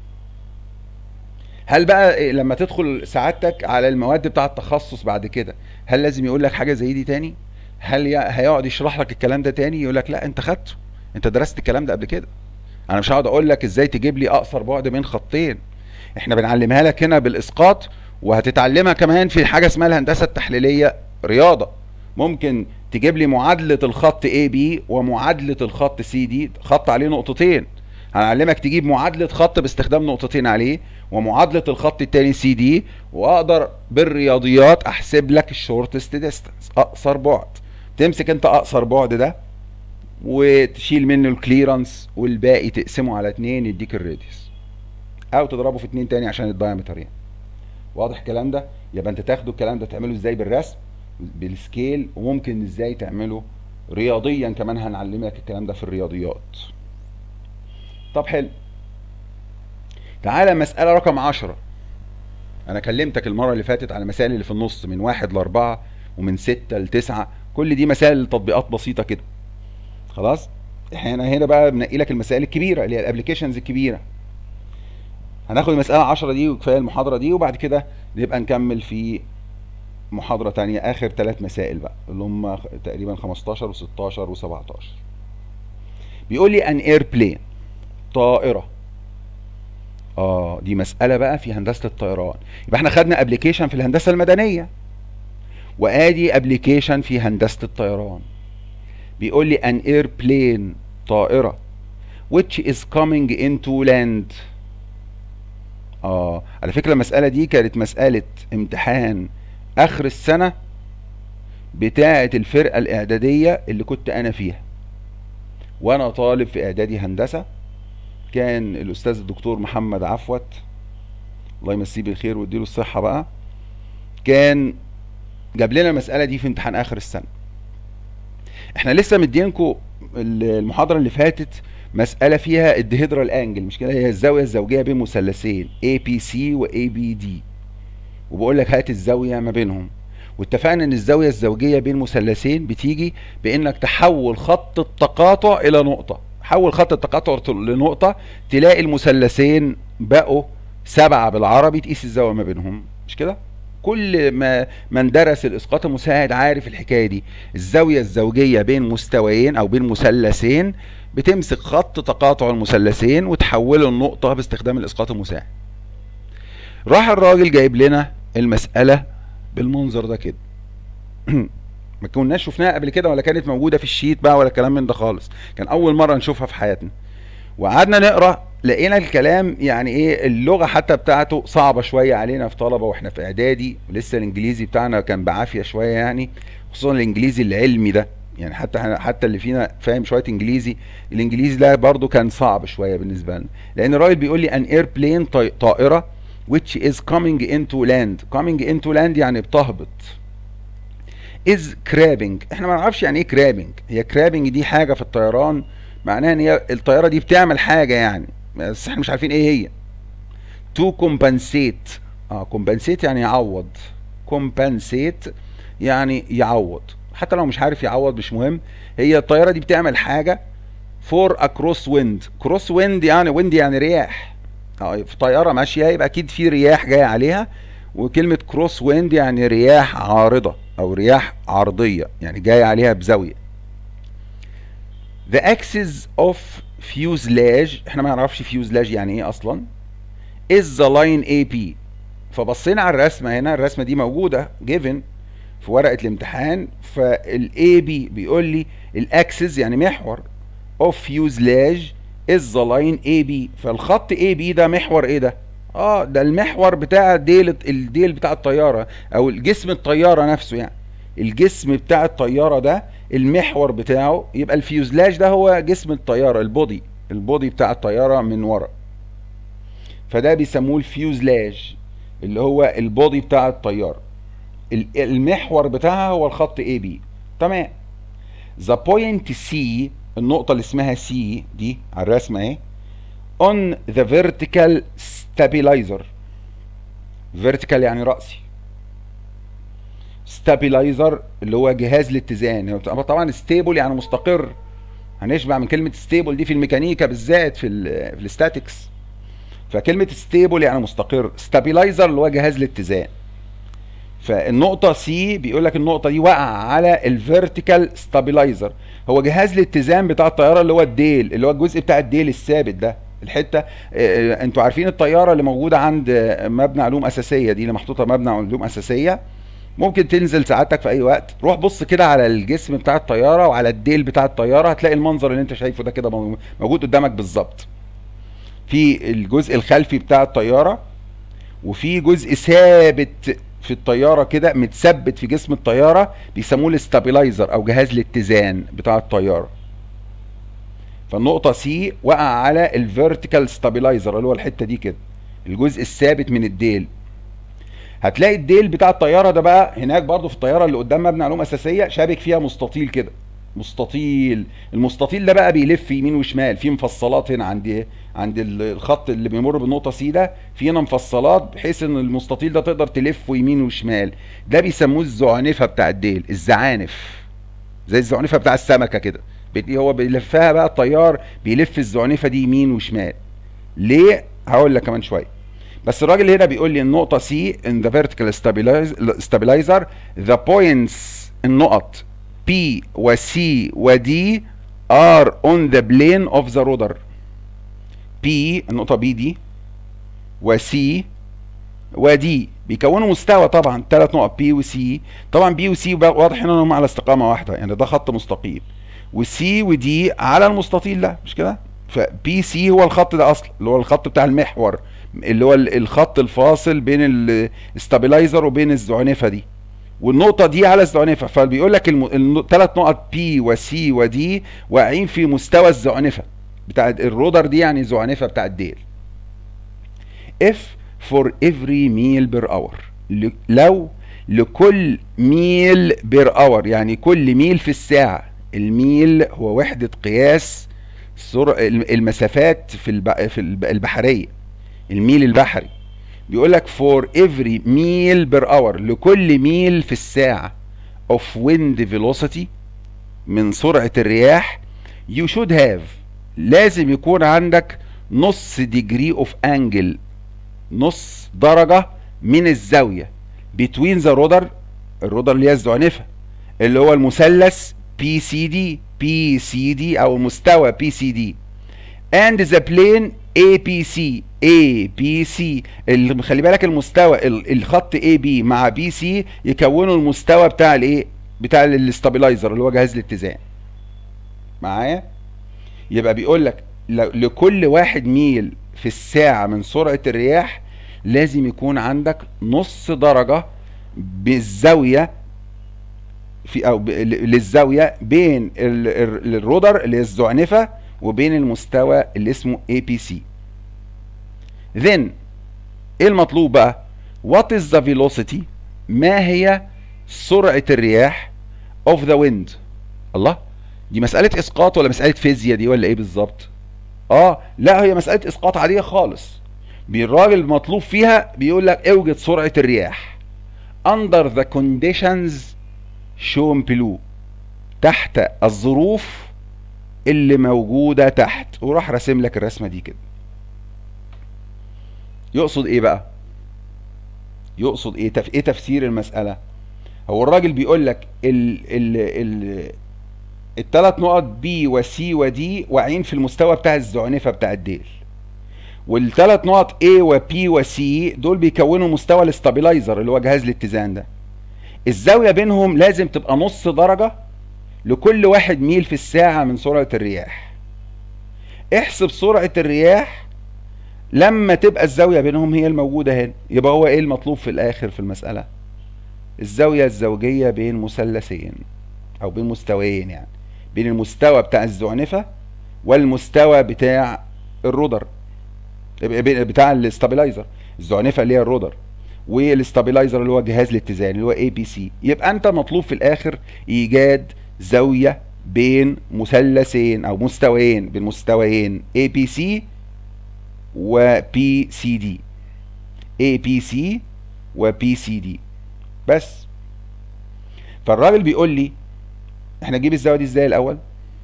هل بقى لما تدخل سعادتك على المواد بتاع التخصص بعد كده هل لازم يقول لك حاجة زي دي تاني هل هيقعد يشرح لك الكلام ده تاني يقول لك لا انت خدته انت درست الكلام ده قبل كده انا مش هقعد اقول لك ازاي تجيب لي اقصر بعد بين خطين احنا بنعلمها لك هنا بالاسقاط وهتتعلمها كمان في حاجه اسمها الهندسه التحليليه رياضه ممكن تجيب لي معادله الخط اي بي ومعادله الخط سي دي خط عليه نقطتين هنعلمك تجيب معادلة خط باستخدام نقطتين عليه ومعادلة الخط التاني سي دي واقدر بالرياضيات احسب لك الشورتست ديستانس اقصر بعد تمسك انت اقصر بعد ده وتشيل منه الكليرنس والباقي تقسمه على اتنين يديك الراديوس او تضربه في اتنين تاني عشان الدايمتر يعني واضح الكلام ده يبقى انت تاخده الكلام ده تعمله ازاي بالرسم بالسكيل وممكن ازاي تعمله رياضيا كمان هنعلمك الكلام ده في الرياضيات طب حلو تعالى مسألة رقم عشرة أنا كلمتك المرة اللي فاتت على المسائل اللي في النص من واحد لأربعة ومن ستة لتسعة كل دي مسائل تطبيقات بسيطة كده خلاص احنا هنا بقى بنقي لك المسائل الكبيرة اللي هي الابلكيشنز الكبيرة هناخد المسألة عشرة دي وكفاية المحاضرة دي وبعد كده نبقى نكمل في محاضرة تانية اخر ثلاث مسائل بقى اللي هم تقريبا 15 و16 و17 بيقول لي ان ايربلين طائرة اه دي مسألة بقى في هندسة الطيران يبقى احنا خدنا ابلكيشن في الهندسة المدنية وادي ابلكيشن في هندسة الطيران بيقول لي ان ايربلين طائرة which is coming into land اه على فكرة المسألة دي كانت مسألة امتحان اخر السنة بتاعة الفرقة الاعدادية اللي كنت انا فيها وانا طالب في اعدادي هندسة كان الاستاذ الدكتور محمد عفوت الله يمسيه بالخير ويديله الصحة بقى كان جاب لنا المسألة دي في امتحان اخر السنة احنا لسه مدينكم المحاضرة اللي فاتت مسألة فيها الدهيدرال انجل مش كده هي الزاوية الزوجية بين مثلثين ABC و ABD وبقول لك هات الزاوية ما بينهم واتفقنا ان الزاوية الزوجية بين مثلثين بتيجي بانك تحول خط التقاطع الى نقطة حول خط التقاطع لنقطة تلاقي المثلثين بقوا سبعة بالعربي تقيس الزاوية ما بينهم مش كده كل ما من درس الاسقاط المساعد عارف الحكايه دي الزاويه الزوجيه بين مستويين او بين مثلثين بتمسك خط تقاطع المثلثين وتحوله لنقطه باستخدام الاسقاط المساعد راح الراجل جايب لنا المساله بالمنظر ده كده ما كناش شفناها قبل كده ولا كانت موجوده في الشيت بقى ولا كلام من ده خالص كان اول مره نشوفها في حياتنا وقعدنا نقرا لقينا الكلام يعني ايه اللغه حتى بتاعته صعبه شويه علينا في طلبه واحنا في اعدادي ولسه الانجليزي بتاعنا كان بعافيه شويه يعني خصوصا الانجليزي العلمي ده يعني حتى حتى اللي فينا فاهم شويه انجليزي الانجليزي ده برضو كان صعب شويه بالنسبه لنا لان الراجل بيقول لي ان ايربلين طائره which is coming into land coming into land يعني بتهبط is crabbing احنا ما نعرفش يعني ايه crabbing هي crabbing دي حاجه في الطيران معناها ان هي الطياره دي بتعمل حاجه يعني بس احنا مش عارفين ايه هي to compensate اه compensate يعني يعوض compensate يعني يعوض حتى لو مش عارف يعوض مش مهم هي الطياره دي بتعمل حاجه for a cross wind cross wind يعني wind يعني رياح اه في طياره ماشيه يبقى اكيد في رياح جايه عليها وكلمه كروس ويند يعني رياح عارضه او رياح عرضيه يعني جايه عليها بزاويه the axis of fuselage احنا ما نعرفش fuselage يعني ايه اصلا is the line AP فبصينا على الرسمه هنا الرسمه دي موجوده given في ورقه الامتحان فالاي بي بيقول لي الاكسس يعني محور of fuselage is the line AB فالخط AB ده محور ايه ده اه ده المحور بتاع ديل الديل بتاع الطياره او الجسم الطياره نفسه يعني الجسم بتاع الطياره ده المحور بتاعه يبقى الفيوزلاج ده هو جسم الطياره البودي البودي بتاع الطياره من ورا فده بيسموه الفيوزلاج اللي هو البودي بتاع الطياره المحور بتاعها هو الخط اي بي تمام ذا بوينت سي النقطة اللي اسمها سي دي على الرسمة اهي on the vertical stabilizer vertical يعني رأسي stabilizer اللي هو جهاز الاتزان طبعا stable يعني مستقر هنشبع من كلمة stable دي في الميكانيكا بالذات في ال في الستاتكس فكلمة stable يعني مستقر stabilizer اللي هو جهاز الاتزان فالنقطة سي بيقول لك النقطة دي وقع على الفيرتيكال ستابلايزر هو جهاز الاتزان بتاع الطيارة اللي هو الديل اللي هو الجزء بتاع الديل الثابت ده الحتة اه انتوا عارفين الطيارة اللي موجودة عند مبنى علوم أساسية دي اللي محطوطة مبنى علوم أساسية ممكن تنزل سعادتك في أي وقت روح بص كده على الجسم بتاع الطيارة وعلى الديل بتاع الطيارة هتلاقي المنظر اللي انت شايفه ده كده موجود قدامك بالظبط في الجزء الخلفي بتاع الطيارة وفي جزء ثابت في الطياره كده متثبت في جسم الطياره بيسموه الاستابلايزر او جهاز الاتزان بتاع الطياره فالنقطه سي وقع على الفيرتيكال ستابلايزر اللي هو الحته دي كده الجزء الثابت من الديل هتلاقي الديل بتاع الطياره ده بقى هناك برضو في الطياره اللي قدام مبنى علوم اساسيه شابك فيها مستطيل كده مستطيل المستطيل ده بقى بيلف يمين وشمال في مفصلات هنا عند عند الخط اللي بيمر بالنقطه سي ده في هنا مفصلات بحيث ان المستطيل ده تقدر تلفه يمين وشمال ده بيسموه الزعنفه بتاع الديل الزعانف زي الزعنفه بتاع السمكه كده هو بيلفها بقى الطيار بيلف الزعنفه دي يمين وشمال ليه هقول لك كمان شويه بس الراجل هنا بيقول لي النقطه سي in the vertical stabilize- stabilizer the points النقط P و C و D are on the plane of the rudder P النقطه B دي و C و D بيكونوا مستوى طبعا ثلاث نقط B و C طبعا B و C واضح هنا انهم على استقامه واحده يعني ده خط مستقيم والسي ودي على المستطيل ده مش كده فبي سي هو الخط ده اصلا اللي هو الخط بتاع المحور اللي هو ال- الخط الفاصل بين الاستابلايزر وبين الزعنفه دي والنقطه دي على الزعنفه فبيقول لك الثلاث نقط بي وسي ودي واقعين في مستوى الزعنفه بتاع الرودر دي يعني زعنفه بتاع الديل if for every meal per hour ل- لو لكل ميل بير اور يعني كل ميل في الساعة الميل هو وحدة قياس سر... المسافات في الب... في الب- البحرية الميل البحري بيقول لك for every meal per hour لكل ميل في الساعة of wind velocity من سرعة الرياح you should have لازم يكون عندك نص degree of angle نص درجة من الزاوية between the rudder الرودر اللي هي الزعنفة اللي هو المثلث بي سي دي بي سي دي او مستوى بي سي دي and the plane اي بي سي اي بي سي اللي خلي بالك المستوى ال- الخط اي بي مع بي سي يكونوا المستوى بتاع الايه بتاع الاستابلايزر اللي هو جهاز الاتزان معايا يبقى بيقول لك ل- لكل واحد ميل في الساعة من سرعة الرياح لازم يكون عندك نص درجة بالزاوية في او ب- ل- للزاوية بين ال- ال- الرودر اللي هي الزعنفة وبين المستوى اللي اسمه اي بي سي then ايه المطلوب بقى what is the velocity ما هي سرعة الرياح of the wind الله دي مسألة اسقاط ولا مسألة فيزياء دي ولا ايه بالظبط اه لا هي مسألة اسقاط عادية خالص الراجل المطلوب فيها بيقول لك اوجد سرعة الرياح under the conditions shown below تحت الظروف اللي موجودة تحت وراح راسم لك الرسمة دي كده يقصد ايه بقى يقصد ايه تف... ايه تفسير المسألة هو الراجل بيقول لك ال ال ال الثلاث نقط بي وسي ودي واقعين في المستوى بتاع الزعنفة بتاع الديل والثلاث نقط A و P و C دول بيكونوا مستوى الاستابلايزر اللي هو جهاز الاتزان ده الزاوية بينهم لازم تبقى نص درجة لكل واحد ميل في الساعة من سرعة الرياح احسب سرعة الرياح لما تبقى الزاوية بينهم هي الموجودة هنا يبقى هو ايه المطلوب في الاخر في المسألة الزاوية الزوجية بين مثلثين او بين مستويين يعني بين المستوى بتاع الزعنفة والمستوى بتاع الرودر بتاع الاستابلايزر الزعنفه اللي هي الرودر والاستابلايزر اللي هو جهاز الاتزان اللي هو اي بي سي يبقى انت مطلوب في الاخر ايجاد زاويه بين مثلثين او مستويين بين مستويين اي بي سي وبي سي دي اي بي سي وبي سي دي بس فالراجل بيقول لي احنا نجيب الزاويه دي ازاي الاول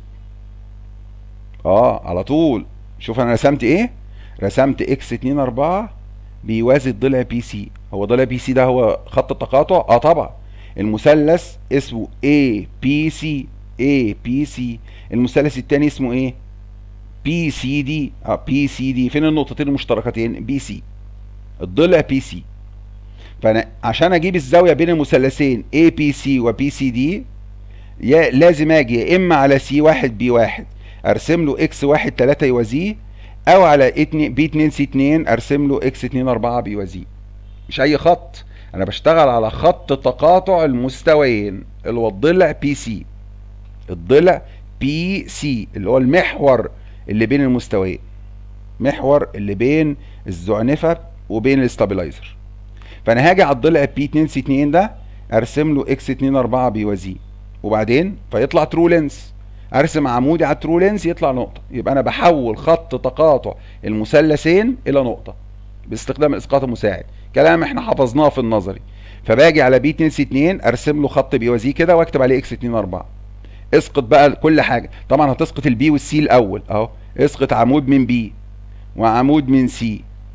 اه على طول شوف انا رسمت ايه رسمت اكس 2 4 بيوازي الضلع بي سي هو ضلع بي سي ده هو خط التقاطع اه طبعا المثلث اسمه اي بي سي اي بي سي المثلث التاني اسمه ايه بي سي دي اه بي سي دي فين النقطتين المشتركتين بي سي الضلع بي سي فانا عشان اجيب الزاويه بين المثلثين اي بي سي وبي سي دي يا لازم اجي يا اما على سي واحد بي واحد ارسم له اكس واحد تلاتة يوازيه او على اتنين بي 2 سي 2 ارسم له اكس 2 4 بيوازيه مش اي خط انا بشتغل على خط تقاطع المستويين اللي هو الضلع بي سي الضلع بي سي اللي هو المحور اللي بين المستويين محور اللي بين الزعنفه وبين الاستابلايزر فانا هاجي على الضلع بي 2 سي 2 ده ارسم له اكس 2 4 بيوازيه وبعدين فيطلع ترو لينس ارسم عمودي على الترو لينس يطلع نقطه يبقى انا بحول خط تقاطع المثلثين الى نقطه باستخدام الاسقاط المساعد كلام احنا حفظناه في النظري فباجي على بي 2 سي 2 ارسم له خط بيوازيه كده واكتب عليه اكس 2 4 اسقط بقى كل حاجه طبعا هتسقط البي والسي الاول اهو اسقط عمود من بي وعمود من سي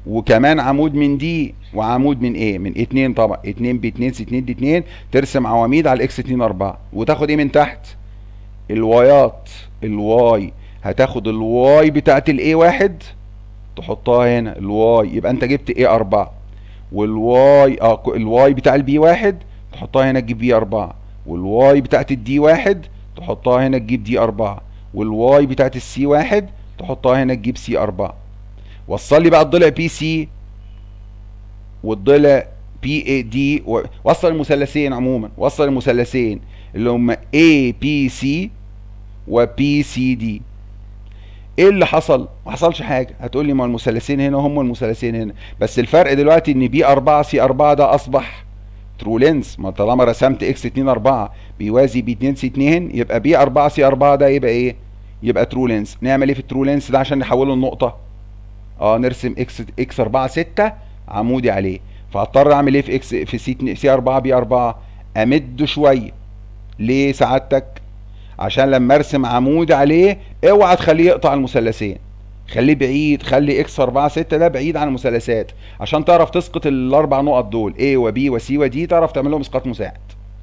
وكمان عمود من دي وعمود من ايه من اتنين طبعا اتنين باتنين سي اتنين دي اتنين ترسم عواميد على الاكس اتنين اربعة وتاخد ايه من تحت الوايات الواي هتاخد الواي بتاعت الاي واحد تحطها هنا الواي يبقى انت جبت ايه اربعة والواي اه الواي بتاع البي واحد تحطها هنا تجيب بي اربعة والواي بتاعت الدي واحد تحطها هنا تجيب دي اربعة والواي بتاعت السي واحد تحطها هنا تجيب سي اربعة وصل لي بقى الضلع بي سي والضلع بي اي دي و... وصل المثلثين عموما وصل المثلثين اللي هم اي بي سي وبي سي دي ايه اللي حصل؟ ما حصلش حاجه هتقول لي ما المثلثين هنا هم المثلثين هنا بس الفرق دلوقتي ان بي 4 سي 4 ده اصبح ترو لينس ما طالما رسمت اكس 2 4 بيوازي بي 2 سي 2 يبقى بي 4 سي 4 ده يبقى ايه؟ يبقى ترو لينس نعمل ايه في الترو لينس ده عشان نحوله لنقطه؟ اه نرسم اكس اكس 4 6 عمودي عليه فهضطر اعمل ايه في اكس في سي سي 4 بي 4 امده شويه ليه سعادتك عشان لما ارسم عمود عليه اوعى تخليه يقطع المثلثين خليه بعيد خلي اكس 4 6 ده بعيد عن المثلثات عشان تعرف تسقط الاربع نقط دول A وبي وسي ودي تعرف تعمل لهم اسقاط مساعد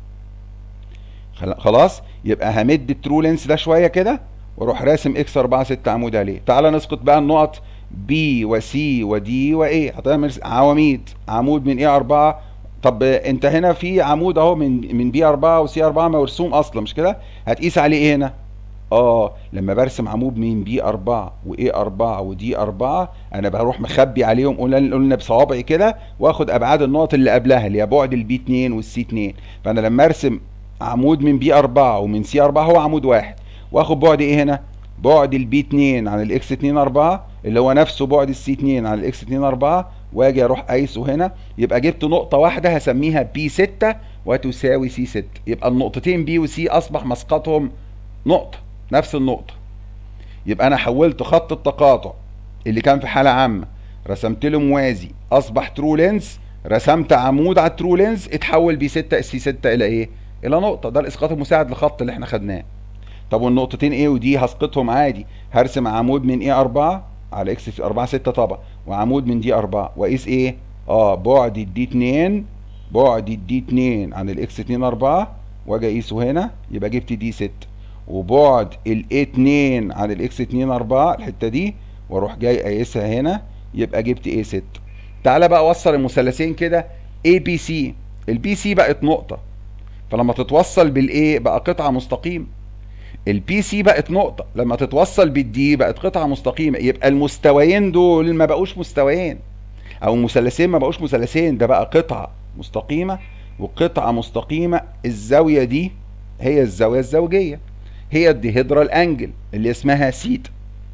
خلاص يبقى همد الترو لينس ده شويه كده واروح راسم اكس 4 6 عمود عليه تعال نسقط بقى النقط بي وسي ودي وايه هتعمل عواميد عمود من ايه 4 طب انت هنا في عمود اهو من من بي 4 وسي 4 مرسوم اصلا مش كده هتقيس عليه ايه هنا اه لما برسم عمود من بي 4 واي 4 ودي 4 انا بروح مخبي عليهم قلنا بصوابعي كده واخد ابعاد النقط اللي قبلها اللي هي بعد البي 2 والسي 2 فانا لما ارسم عمود من بي 4 ومن سي 4 هو عمود واحد واخد بعد ايه هنا بعد البي 2 عن الاكس 2 4 اللي هو نفسه بعد السي 2 عن الاكس 2 4 واجي اروح قايسه هنا يبقى جبت نقطه واحده هسميها بي 6 وتساوي سي 6 يبقى النقطتين بي وسي اصبح مسقطهم نقطه نفس النقطه يبقى انا حولت خط التقاطع اللي كان في حاله عامه رسمت له موازي اصبح ترو لينز رسمت عمود على الترو لينز اتحول بي 6 سي 6 الى ايه الى نقطه ده الاسقاط المساعد للخط اللي احنا خدناه طب والنقطتين ايه ودي هسقطهم عادي هرسم عمود من ايه 4 على اكس في 4 6 طبعا وعمود من دي 4 واقيس ايه اه بعد الدي 2 بعد الدي 2 عن الاكس 2 4 واجي اقيسه هنا يبقى جبت دي 6 وبعد الاي 2 عن الاكس 2 4 الحته دي واروح جاي قايسها هنا يبقى جبت ايه 6 تعالى بقى اوصل المثلثين كده اي بي سي البي سي بقت نقطه فلما تتوصل بالاي بقى قطعه مستقيمه البي سي بقت نقطه لما تتوصل بالدي بقت قطعه مستقيمه يبقى المستويين دول ما بقوش مستويين او المثلثين ما بقوش مثلثين ده بقى قطعه مستقيمه وقطعه مستقيمه الزاويه دي هي الزاويه الزوجيه هي الديهيدرال انجل اللي اسمها سيتا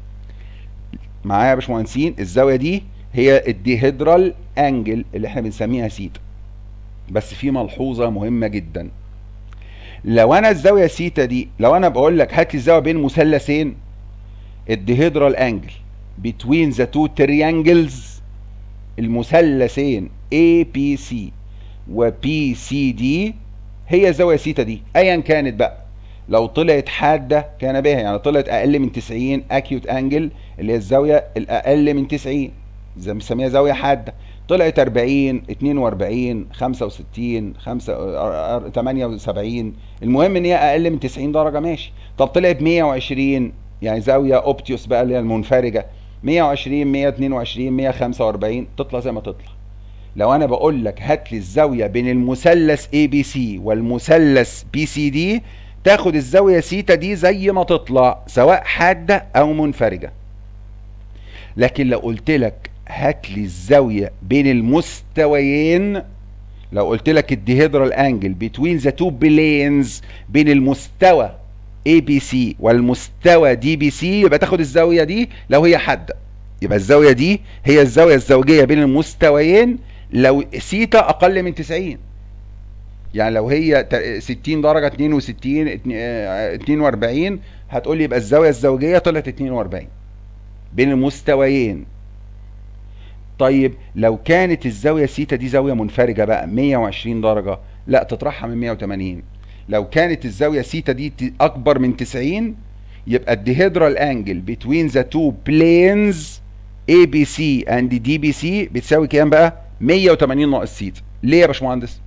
معايا يا باشمهندسين الزاويه دي هي الديهيدرال انجل اللي احنا بنسميها سيتا بس في ملحوظه مهمه جدا لو انا الزاويه سيتا دي لو انا بقول لك هات لي الزاويه بين مثلثين الديهيدرال انجل between the two triangles المثلثين ABC و BCD هي الزاويه سيتا دي ايا كانت بقى لو طلعت حاده كان بها يعني طلعت اقل من 90 اكيوت انجل اللي هي الزاويه الاقل من 90 زي ما بنسميها زاويه حاده طلعت 40 42 65 5 78 المهم ان هي اقل من 90 درجه ماشي طب طلعت 120 يعني زاويه اوبتيوس بقى اللي هي المنفرجه 120 122 145 تطلع زي ما تطلع لو انا بقول لك هات لي الزاويه بين المثلث اي بي سي والمثلث بي سي دي تاخد الزاويه سيتا دي زي ما تطلع سواء حاده او منفرجه لكن لو قلت لك هات لي الزاويه بين المستويين لو قلت لك الديهيدرال انجل بتوين ذا تو بلينز بين المستوى اي بي سي والمستوى دي بي سي يبقى تاخد الزاويه دي لو هي حاده يبقى الزاويه دي هي الزاويه الزوجيه بين المستويين لو سيتا اقل من 90 يعني لو هي 60 درجه 62 42 هتقول لي يبقى الزاويه الزوجيه طلعت 42 بين المستويين طيب لو كانت الزاويه سيتا دي زاويه منفرجه بقى 120 درجه لا تطرحها من 180 لو كانت الزاويه سيتا دي اكبر من 90 يبقى الديهيدرال انجل بتوين ذا تو بلينز اي بي سي اند دي بي سي بتساوي كام بقى 180 ناقص سيتا ليه يا باشمهندس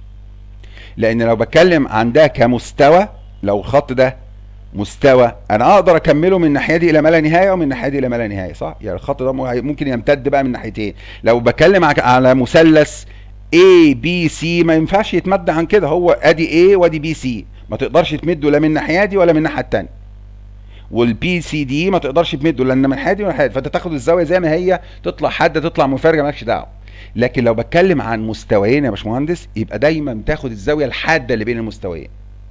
لان لو بتكلم عن ده كمستوى لو الخط ده مستوى انا اقدر اكمله من الناحيه دي الى ما لا نهايه ومن الناحيه دي الى ما لا نهايه صح يعني الخط ده ممكن يمتد بقى من ناحيتين لو بتكلم على مثلث A B C ما ينفعش يتمد عن كده هو ادي A وادي B C ما تقدرش تمده لا من الناحيه دي ولا من الناحيه الثانيه والبي سي دي ما تقدرش تمده لان من الناحيه دي ولا الناحيه فانت تاخد الزاويه زي ما هي تطلع حاده تطلع منفرجه مالكش دعوه لكن لو بتكلم عن مستويين يا باشمهندس يبقى دايما بتاخد الزاويه الحاده اللي بين المستويين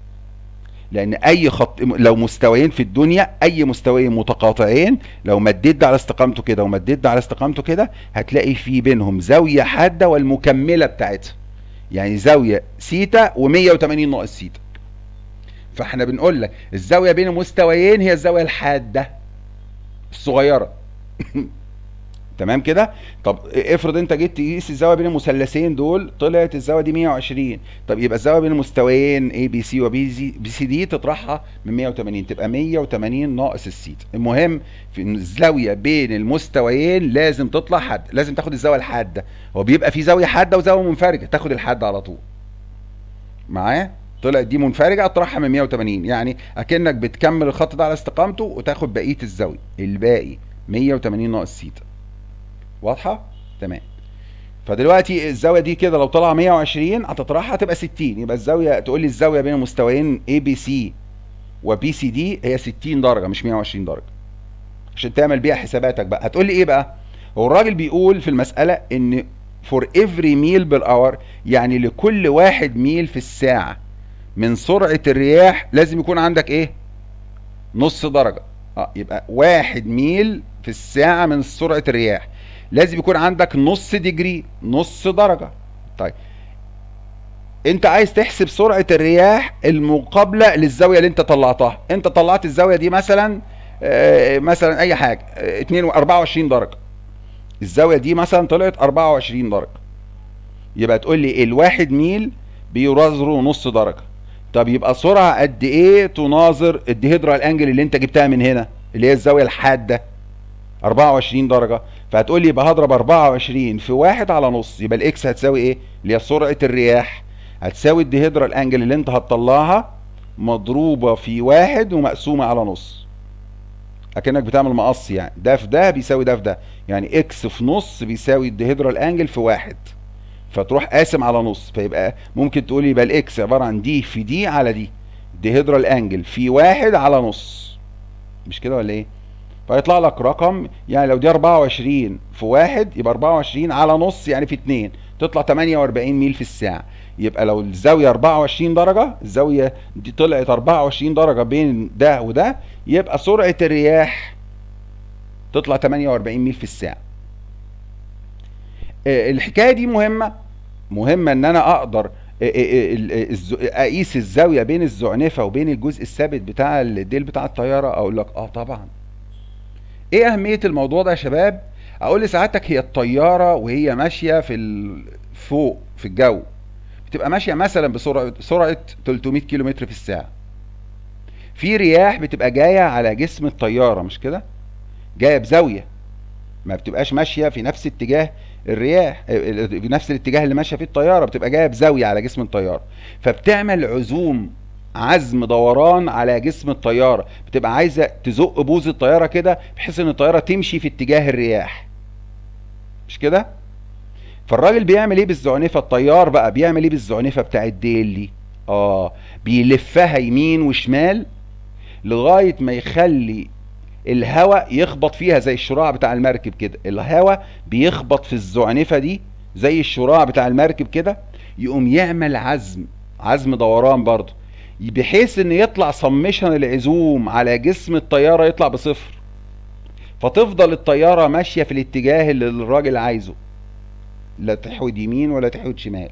لان اي خط لو مستويين في الدنيا اي مستويين متقاطعين لو مديت ده على استقامته كده ومديت ده على استقامته كده هتلاقي في بينهم زاويه حاده والمكمله بتاعتها يعني زاويه سيتا و180 ناقص سيتا فاحنا بنقول لك الزاويه بين المستويين هي الزاويه الحاده الصغيره تمام كده طب افرض انت جيت تقيس الزاويه بين المثلثين دول طلعت الزاويه دي 120 طب يبقى الزاويه بين المستويين اي بي سي وبي بي سي دي تطرحها من 180 تبقى 180 ناقص السيت المهم في الزاويه بين المستويين لازم تطلع حد لازم تاخد الزاويه الحاده هو بيبقى في زاويه حاده وزاويه منفرجه تاخد الحد على طول معايا طلعت دي منفرجه اطرحها من 180 يعني اكنك بتكمل الخط ده على استقامته وتاخد بقيه الزاويه الباقي 180 ناقص سيتا واضحه تمام فدلوقتي الزاويه دي كده لو طلع 120 هتطرحها تبقى 60 يبقى الزاويه تقول لي الزاويه بين المستويين اي بي سي وبي سي دي هي 60 درجه مش 120 درجه عشان تعمل بيها حساباتك بقى هتقول لي ايه بقى هو الراجل بيقول في المساله ان فور افري ميل بير اور يعني لكل واحد ميل في الساعه من سرعه الرياح لازم يكون عندك ايه نص درجه اه يبقى واحد ميل في الساعه من سرعه الرياح لازم يكون عندك نص ديجري نص درجة طيب انت عايز تحسب سرعة الرياح المقابلة للزاوية اللي انت طلعتها انت طلعت الزاوية دي مثلا اه مثلا اي حاجة اه 2 24 درجة الزاوية دي مثلا طلعت 24 درجة يبقى تقول لي الواحد ميل بيناظره نص درجة طب يبقى سرعة قد ايه تناظر الديهيدرال انجل اللي انت جبتها من هنا اللي هي الزاوية الحادة 24 درجة فهتقول لي يبقى هضرب 24 في واحد على نص يبقى الاكس هتساوي ايه؟ اللي هي سرعة الرياح هتساوي الديهيدرال انجل اللي انت هتطلعها مضروبة في واحد ومقسومة على نص اكنك بتعمل مقص يعني ده في ده بيساوي ده في ده يعني اكس في نص بيساوي الديهيدرال انجل في واحد فتروح قاسم على نص فيبقى ممكن تقول يبقى الاكس عبارة عن دي في دي على دي ديهيدرال انجل في واحد على نص مش كده ولا ايه؟ فيطلع لك رقم يعني لو دي 24 في واحد يبقى 24 على نص يعني في 2 تطلع 48 ميل في الساعة يبقى لو الزاوية 24 درجة الزاوية دي طلعت 24 درجة بين ده وده يبقى سرعة الرياح تطلع 48 ميل في الساعة الحكاية دي مهمة مهمة ان انا اقدر اقيس الزاوية بين الزعنفة وبين الجزء الثابت بتاع الديل بتاع الطيارة اقول لك اه طبعا ايه اهميه الموضوع ده يا شباب اقول لسعادتك هي الطياره وهي ماشيه في فوق في الجو بتبقى ماشيه مثلا بسرعه سرعه 300 كيلو متر في الساعه في رياح بتبقى جايه على جسم الطياره مش كده جايه بزاويه ما بتبقاش ماشيه في نفس اتجاه الرياح في نفس الاتجاه اللي ماشيه فيه الطياره بتبقى جايه بزاويه على جسم الطياره فبتعمل عزوم عزم دوران على جسم الطيارة بتبقى عايزة تزق بوز الطيارة كده بحيث ان الطيارة تمشي في اتجاه الرياح مش كده فالراجل بيعمل ايه بالزعنفة الطيار بقى بيعمل ايه بالزعنفة بتاع الديلي اه بيلفها يمين وشمال لغاية ما يخلي الهواء يخبط فيها زي الشراع بتاع المركب كده الهواء بيخبط في الزعنفة دي زي الشراع بتاع المركب كده يقوم يعمل عزم عزم دوران برضه بحيث ان يطلع سمشن العزوم على جسم الطيارة يطلع بصفر فتفضل الطيارة ماشية في الاتجاه اللي الراجل عايزه لا تحود يمين ولا تحود شمال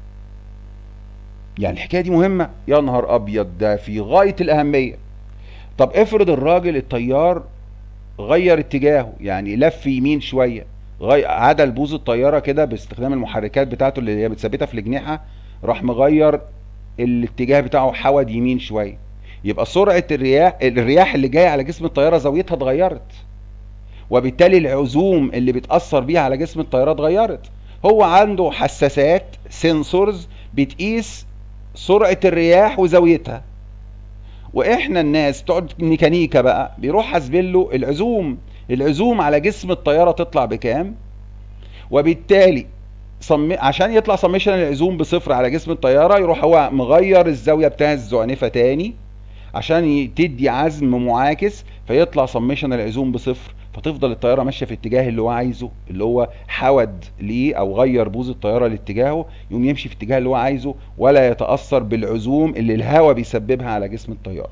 يعني الحكاية دي مهمة يا نهار ابيض ده في غاية الاهمية طب افرض الراجل الطيار غير اتجاهه يعني لف يمين شوية غي... عدل بوز الطيارة كده باستخدام المحركات بتاعته اللي هي متثبتة في الجنيحة راح مغير الاتجاه بتاعه حود يمين شويه يبقى سرعه الرياح الرياح اللي جايه على جسم الطياره زاويتها اتغيرت وبالتالي العزوم اللي بتأثر بيها على جسم الطيارة اتغيرت هو عنده حساسات سنسورز بتقيس سرعة الرياح وزاويتها واحنا الناس بتوع الميكانيكا بقى بيروح حاسبين له العزوم العزوم على جسم الطيارة تطلع بكام وبالتالي صم... عشان يطلع سميشن العزوم بصفر على جسم الطيارة يروح هو مغير الزاوية بتاع الزعنفة تاني عشان تدي عزم معاكس فيطلع سميشن العزوم بصفر فتفضل الطياره ماشيه في اتجاه اللي هو عايزه اللي هو حود ليه او غير بوز الطياره لاتجاهه يقوم يمشي في اتجاه اللي هو عايزه ولا يتاثر بالعزوم اللي الهواء بيسببها على جسم الطياره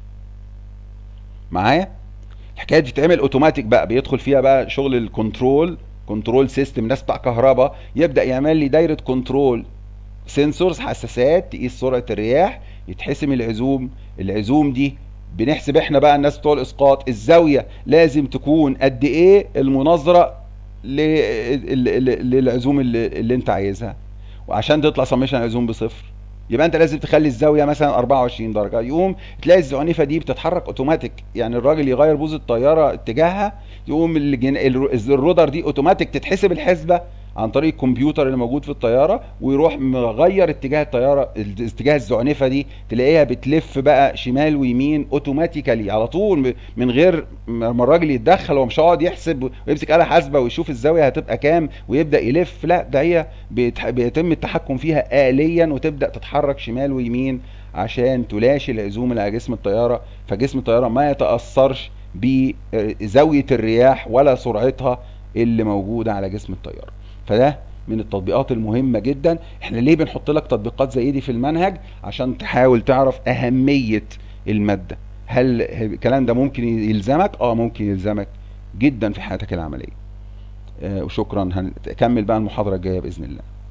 معايا الحكايه دي بتتعمل اوتوماتيك بقى بيدخل فيها بقى شغل الكنترول كنترول سيستم ناس بتاع كهرباء يبدا يعمل لي دايره كنترول سنسورز حساسات تقيس سرعه الرياح يتحسم العزوم العزوم دي بنحسب احنا بقى الناس بتوع الاسقاط الزاويه لازم تكون قد ايه المناظره للعزوم اللي, اللي انت عايزها وعشان تطلع سميشن عزوم بصفر يبقى انت لازم تخلي الزاويه مثلا 24 درجه يقوم تلاقي الزعنفه دي بتتحرك اوتوماتيك يعني الراجل يغير بوز الطياره اتجاهها يقوم الجن... الرودر دي اوتوماتيك تتحسب الحسبه عن طريق الكمبيوتر اللي موجود في الطياره ويروح مغير اتجاه الطياره اتجاه الزعنفه دي تلاقيها بتلف بقى شمال ويمين اوتوماتيكالي على طول من غير ما الراجل يتدخل هو مش هيقعد يحسب ويمسك آلة حاسبه ويشوف الزاويه هتبقى كام ويبدا يلف لا ده هي بيتم التحكم فيها آليا وتبدا تتحرك شمال ويمين عشان تلاشي العزوم اللي على جسم الطياره فجسم الطياره ما يتاثرش بزاويه الرياح ولا سرعتها اللي موجوده على جسم الطياره فده من التطبيقات المهمه جدا احنا ليه بنحط لك تطبيقات زي دي في المنهج عشان تحاول تعرف اهميه الماده هل الكلام ده ممكن يلزمك اه ممكن يلزمك جدا في حياتك العمليه آه وشكرا هنكمل بقى المحاضره الجايه باذن الله